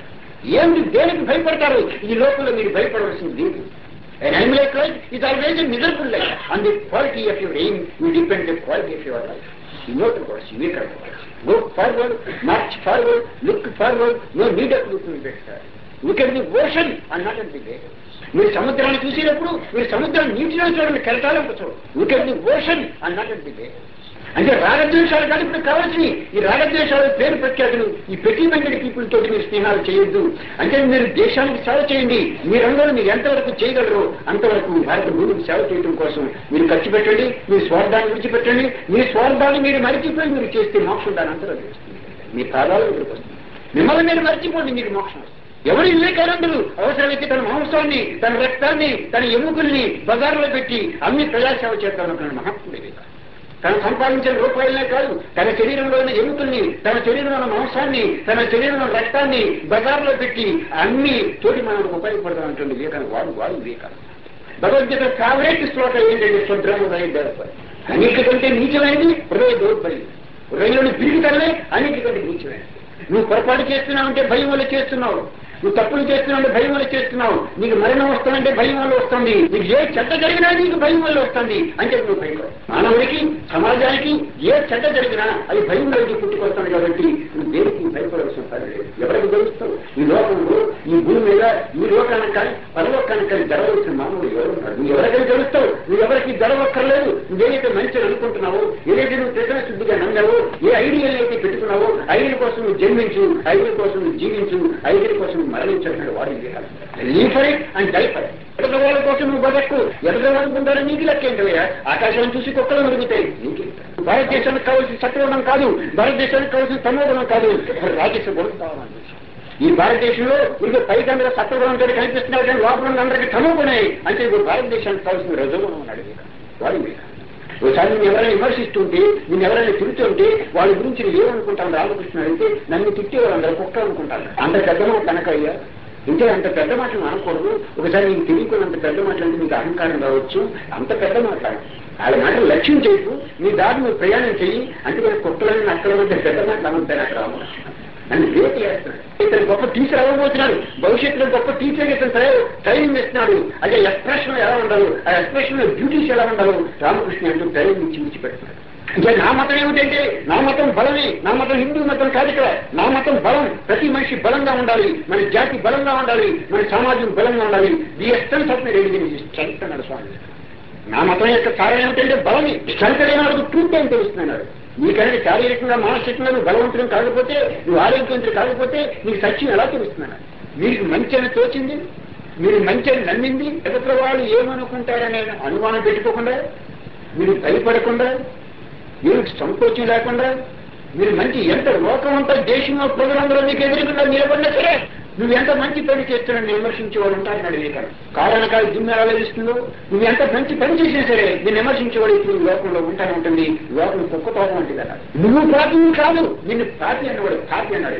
ఏమిటి దేనికి భయపడతారు ఈ లోపల మీరు భయపడవలసింది An animal like life is always a miserable life. On the quality of your aim, you depend the quality of your life. You know the words, you make the words. Go forward, march forward, look forward, no need of looking back. Look at the ocean and not at the lake. మీరు సముద్రాన్ని చూసేటప్పుడు మీరు సముద్రం నీటిలో చూడండి కెరటాలంత చూడండి look at the ocean and not at the lake అంటే రాగద్వేషాలు కాదు ఇప్పుడు కావాల్సింది ఈ రాగద్వేషాలు పేరు ప్రఖ్యాతులు ఈ పెట్టి మెంటెడ్ పీపుల్ తోటి మీరు స్నేహాలు చేయొద్దు అంటే మీరు దేశానికి సేవ చేయండి మీ రంగంలో మీరు ఎంతవరకు చేయగలరు అంతవరకు భారత భూమికి సేవ చేయడం కోసం మీరు ఖర్చు పెట్టండి మీ స్వార్థాన్ని విడిచిపెట్టండి మీ స్వార్థాన్ని మీరు మరిచిపోయి మీరు చేస్తే మోక్షం దాని అంతలో చేస్తుంది మీ పాదాలు ఇక్కడికి వస్తుంది మిమ్మల్ని మీరు మర్చిపోండి మీకు మోక్షం వస్తుంది ఎవరు వివేకానందులు అవసరమైతే తన మాంసాన్ని తన రక్తాన్ని తన ఎముకల్ని బజార్లో పెట్టి అన్ని ప్రజాసేవ చేద్దామనుకున్న మహాత్ముడు వివేకానంద తను సంపాదించిన రూపాయలనే కాదు తన శరీరంలో ఉన్న ఎముకల్ని తన శరీరంలో ఉన్న మాంసాన్ని తన శరీరంలో రక్తాన్ని బజార్లో పెట్టి అన్ని తోటి మనకు ఉపయోగపడదాం అంటుంది వివేకానంద వాడు వాడు వివేకానంద భగవద్గీత ఫేవరెట్ శ్లోక ఏంటంటే స్వద్రముదయ దేవపరి అన్నిటికంటే నీచమైనది హృదయ దౌర్బలి హృదయంలోని పిరిగితలే అన్నిటికంటే నీచమైనది నువ్వు పొరపాటు చేస్తున్నావంటే భయం వల్ల చేస్తున్నావు నువ్వు తప్పులు చేస్తున్నావు భయం వల్ల చేస్తున్నావు నీకు మరణం వస్తుందంటే భయం వల్ల వస్తుంది నీకు ఏ చెడ్డ జరిగినా నీకు భయం వల్ల వస్తుంది అంటే నువ్వు భయపడు మానవుడికి సమాజానికి ఏ చెడ్డ జరిగినా అది భయం వల్ల పుట్టుకొస్తాను కాబట్టి నువ్వు దేనికి భయపడవలసిన పని లేదు ఎవరికి గెలుస్తావు ఈ లోకంలో ఈ భూమి మీద ఈ లోకానికి కానీ పరలోకానికి కానీ జరగవలసిన మానవుడు ఎవరున్నాడు నువ్వు ఎవరికైనా గెలుస్తావు నువ్వు ఎవరికి జరగక్కర్లేదు నువ్వేదైతే మంచిని అనుకుంటున్నావో ఏదైతే నువ్వు ప్రజల శుద్ధిగా నమ్మావో ఏ ఐడియల్ అయితే పెట్టుకున్నావో ఐడియల్ కోసం నువ్వు జన్మించు ఐడియల్ కోసం నువ్వు జీవించు ఐడియల్ కోసం నువ్వు మరణించాడు వాడు లీఫర్ అండ్ డైఫర్ ఎదుటి వాళ్ళ కోసం నువ్వు బతక్కు ఎదుటి వాళ్ళకుంటారో నీకు లెక్కేంటయ్యా ఆకాశాన్ని చూసి కుక్కలు మురుగుతాయి నీకే భారతదేశానికి కావాల్సిన సత్యగుణం కాదు భారతదేశానికి కావాల్సిన తమోగుణం కాదు రాజేశ్వర గుణం కావాలని ఈ భారతదేశంలో ఇది పైకంగా సత్వగుణంతో కనిపిస్తున్నారు కానీ లోపల అందరికీ తమోగుణాయి అంటే ఇప్పుడు భారతదేశానికి కావాల్సిన రజోగుణం ఉన్నాడు వాడు ఒకసారి నేను ఎవరైనా విమర్శిస్తుంటే నేను ఎవరైనా తిరుగుతుంటే వాళ్ళ గురించి నేను ఏమనుకుంటాను రామకృష్ణ అయితే నన్ను తిట్టే వాళ్ళందరూ కుక్క అనుకుంటాను అంత పెద్ద మాట కనకయ్యా అంటే అంత పెద్ద మాటలు అనకూడదు ఒకసారి నీకు తెలియకున్నంత పెద్ద మాటలు అంటే నీకు అహంకారం రావచ్చు అంత పెద్ద మాట్లాడు వాళ్ళ మాటలు లక్ష్యం చేయకు నీ దారి నువ్వు ప్రయాణం చెయ్యి అంటే కుక్కలని నక్కల పెద్ద మాటలు అనంతే నాకు రామకృష్ణ నన్ను బ్రేక్ చేస్తున్నాడు ఇతను గొప్ప టీచర్ అవ్వబోతున్నాడు భవిష్యత్తులో గొప్ప టీచర్ ఇతను ట్రైనింగ్ ఇస్తున్నాడు అదే ఎక్స్ప్రెషన్ ఎలా ఉండాలి ఆ ఎక్స్ప్రెషన్ లో బ్యూటీస్ ఎలా ఉండాలి రామకృష్ణ అంటూ ట్రైనింగ్ ఇచ్చి విడిచిపెడుతున్నాడు అంటే నా మతం ఏమిటంటే నా మతం బలమే నా మతం హిందూ మతం కాదు ఇక్కడ నా మతం బలం ప్రతి మనిషి బలంగా ఉండాలి మన జాతి బలంగా ఉండాలి మన సమాజం బలంగా ఉండాలి the essence of my religion is strength అన్నాడు స్వామి నా మతం యొక్క సారం ఏమిటంటే బలమే స్ట్రెంత్ అయినాడు ట్రూత్ అని తెలుస్తున్నాడు నీకైనా శారీరకంగా మానసికంగా నువ్వు బలవంతుడు కాకపోతే నువ్వు ఆరోగ్యవంతుడు కాకపోతే నీకు సత్యం ఎలా తెలుస్తున్నాను మీకు మంచి అని తోచింది మీరు మంచి అని నమ్మింది ఎదుటి వాళ్ళు ఏమనుకుంటారనే అనుమానం పెట్టుకోకుండా మీరు భయపడకుండా మీరు సంకోచం లేకుండా మీరు మంచి ఎంత లోకం అంతా దేశంలో ప్రజలందరూ మీకు ఎదురుకుండా నిలబడినా సరే నువ్వు ఎంత మంచి పని చేస్తున్నావు విమర్శించే వాళ్ళు ఉంటారన్నాడు వివేకాను కారణకాలు దుమ్ము ఎలా లభిస్తుందో నువ్వు ఎంత మంచి పని చేసినా సరే నేను విమర్శించేవాడు ఇప్పుడు ఈ లోకంలో ఉంటానే ఉంటుంది లోకం కుక్క తోట వంటిది అన్నాడు నువ్వు పాపి కాదు నిన్ను పాపి అన్నవాడు పాపి అన్నాడు వివేకాను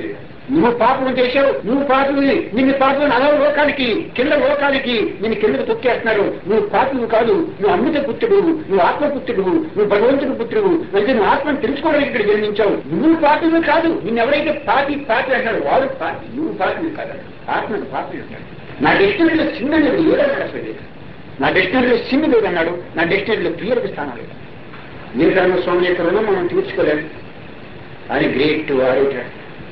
నువ్వు పాపం చేశావు నువ్వు పాపం నిన్ను పాపం అలా లోకానికి కింద లోకానికి నిన్ను కిందకు తొక్కేస్తున్నారు నువ్వు పాపం కాదు నువ్వు అమృత పుత్రుడు నువ్వు ఆత్మపుత్రుడు నువ్వు భగవంతుడు పుత్రుడు అయితే నువ్వు ఆత్మను తెలుసుకోవడానికి ఇక్కడ జన్మించావు నువ్వు పాపమే కాదు నిన్ను ఎవరైతే పాపి పాపి అంటాడు వాడు పాపి నువ్వు పాపి కాదు ఆత్మను పాపి అంటాడు నా డిక్షనరీలో చిన్న అనేది లేదన్నాడు అసలు నా డిక్షనరీలో సిమ్ లేదన్నాడు నా డిక్షనరీలో క్లియర్కి స్థానం లేదు నీలరామ స్వామి యొక్క రుణం మనం తీర్చుకోలేము ఆయన great auditor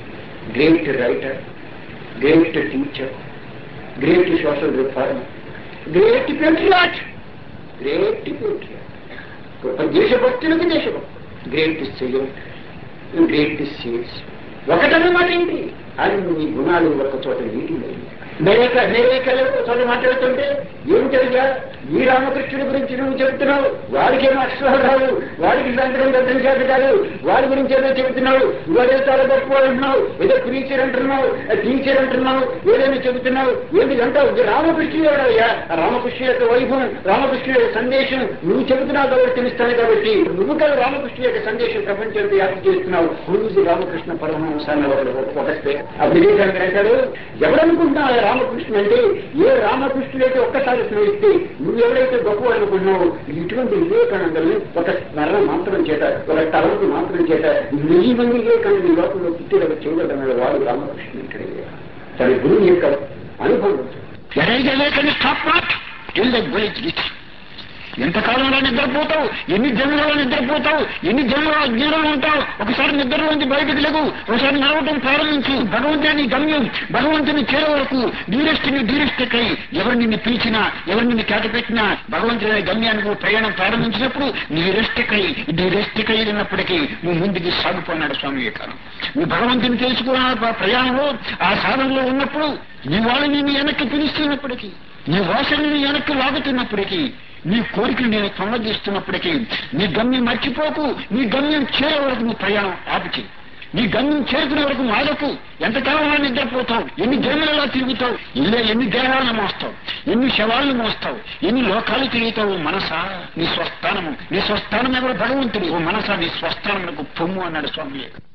great writer great teacher great social reformer great patriot great patriot గొప్ప దేశభక్తులకు దేశభక్తులు గ్రేట్ సెయిల్ గ్రేట్ సేల్స్ ఒకటన్నమాట ఏంటి అన్ని గుణాలు ఒక చోట నీటి మేరేక మేరేకలు చోట మాట్లాడుతుంటే ఏమిటయ్యా ఈ రామకృష్ణుడి గురించి నువ్వు చెబుతున్నావు వాడికేమో అక్షరాలు రావు వాడికి సంతరం దర్శనం చేత కాదు వాడి గురించి ఏదో చెబుతున్నావు వాడే చాలా గొప్ప అంటున్నావు ఏదో ప్రీచర్ అంటున్నావు టీచర్ అంటున్నావు ఏదైనా చెబుతున్నావు ఏంటి అంటావు ఇది రామకృష్ణుడు ఎవడయ్యా ఆ రామకృష్ణుడు యొక్క వైభవం రామకృష్ణుడు యొక్క సందేశం నువ్వు చెబుతున్నావు కాబట్టి తెలుస్తాను కాబట్టి నువ్వు కదా రామకృష్ణుడు యొక్క సందేశం ప్రపంచానికి వ్యాప్తి చేస్తున్నావు హూజు రామకృష్ణ పరమహంస అన్న ఒకడు ఒక స్పే- ఆ వివేకానంద అంటాడు ఎవడనుకుంటున్నావు ఆ రామకృష్ణుడు అంటే ఏ రామకృష్ణుడు అయితే ఒక్కసారి స్మరిస్తే నువ్వు ఎవరైతే గొప్ప అనుకుంటున్నావు ఇటువంటి వివేకానందని ఒక స్మరణ మాత్రం చేత ఒక తలంపు మాత్రం చేత వెయ్యి మంది వివేకానంద ఈ లోకంలో పుట్టిన చేయగలమన్న వాడు రామకృష్ణుడు ఇక్కడ తన గురువు యొక్క అనుభవం ఎరైతే వివేకాన్ని stop not ill the village rich ఎంతకాలంలో నిద్రపోతావు ఎన్ని జన్మలలో నిద్రపోతావు ఎన్ని జన్మలో అజ్ఞానంలో ఉంటావు ఒకసారి నిద్రలోంచి బయటకు లేవు ఒకసారి నడవటం ప్రారంభించు భగవంతుని గమ్యం భగవంతుని చేరే వరకు డీరెస్ట్ని డీరెస్ట్కై ఎవరు నిన్ను పిలిచినా ఎవరు నిన్ను కేటపెట్టినా భగవంతుని గమ్యానికి నువ్వు ప్రయాణం ప్రారంభించినప్పుడు నీ రెస్ట్కై నీ రెస్ట్కై ఉన్నప్పటికీ నువ్వు ముందుకు సాగుపోన్నాడు స్వామి వివేకానం నువ్వు భగవంతుని తెలుసుకున్న ప్రయాణంలో ఆ సాధనలో ఉన్నప్పుడు నీ వాళ్ళు నిన్ను వెనక్కి పిలుస్తున్నప్పటికీ నీ వాసనని వెనక్కి లాగుతున్నప్పటికీ నీ కోరికలు నేను సమ్మతిస్తున్నప్పటికీ నీ గమ్యం మర్చిపోకు నీ గమ్యం చేరే వరకు నువ్వు ప్రయాణం ఆపుచి నీ గమ్యం చేరుకునే వరకు మాదకు ఎంతకాలంలో నిద్రపోతావు ఎన్ని జన్మలలో తిరుగుతావు ఇల్లే ఎన్ని దేహాలను మోస్తావు ఎన్ని శవాలను మోస్తావు ఎన్ని లోకాలు తిరుగుతావు మనసా నీ స్వస్థానము నీ స్వస్థానం ఎవరు భగవంతుడు ఓ మనసా నీ స్వస్థానమునకు పొమ్ము అన్నాడు స్వామి వివేకానంద.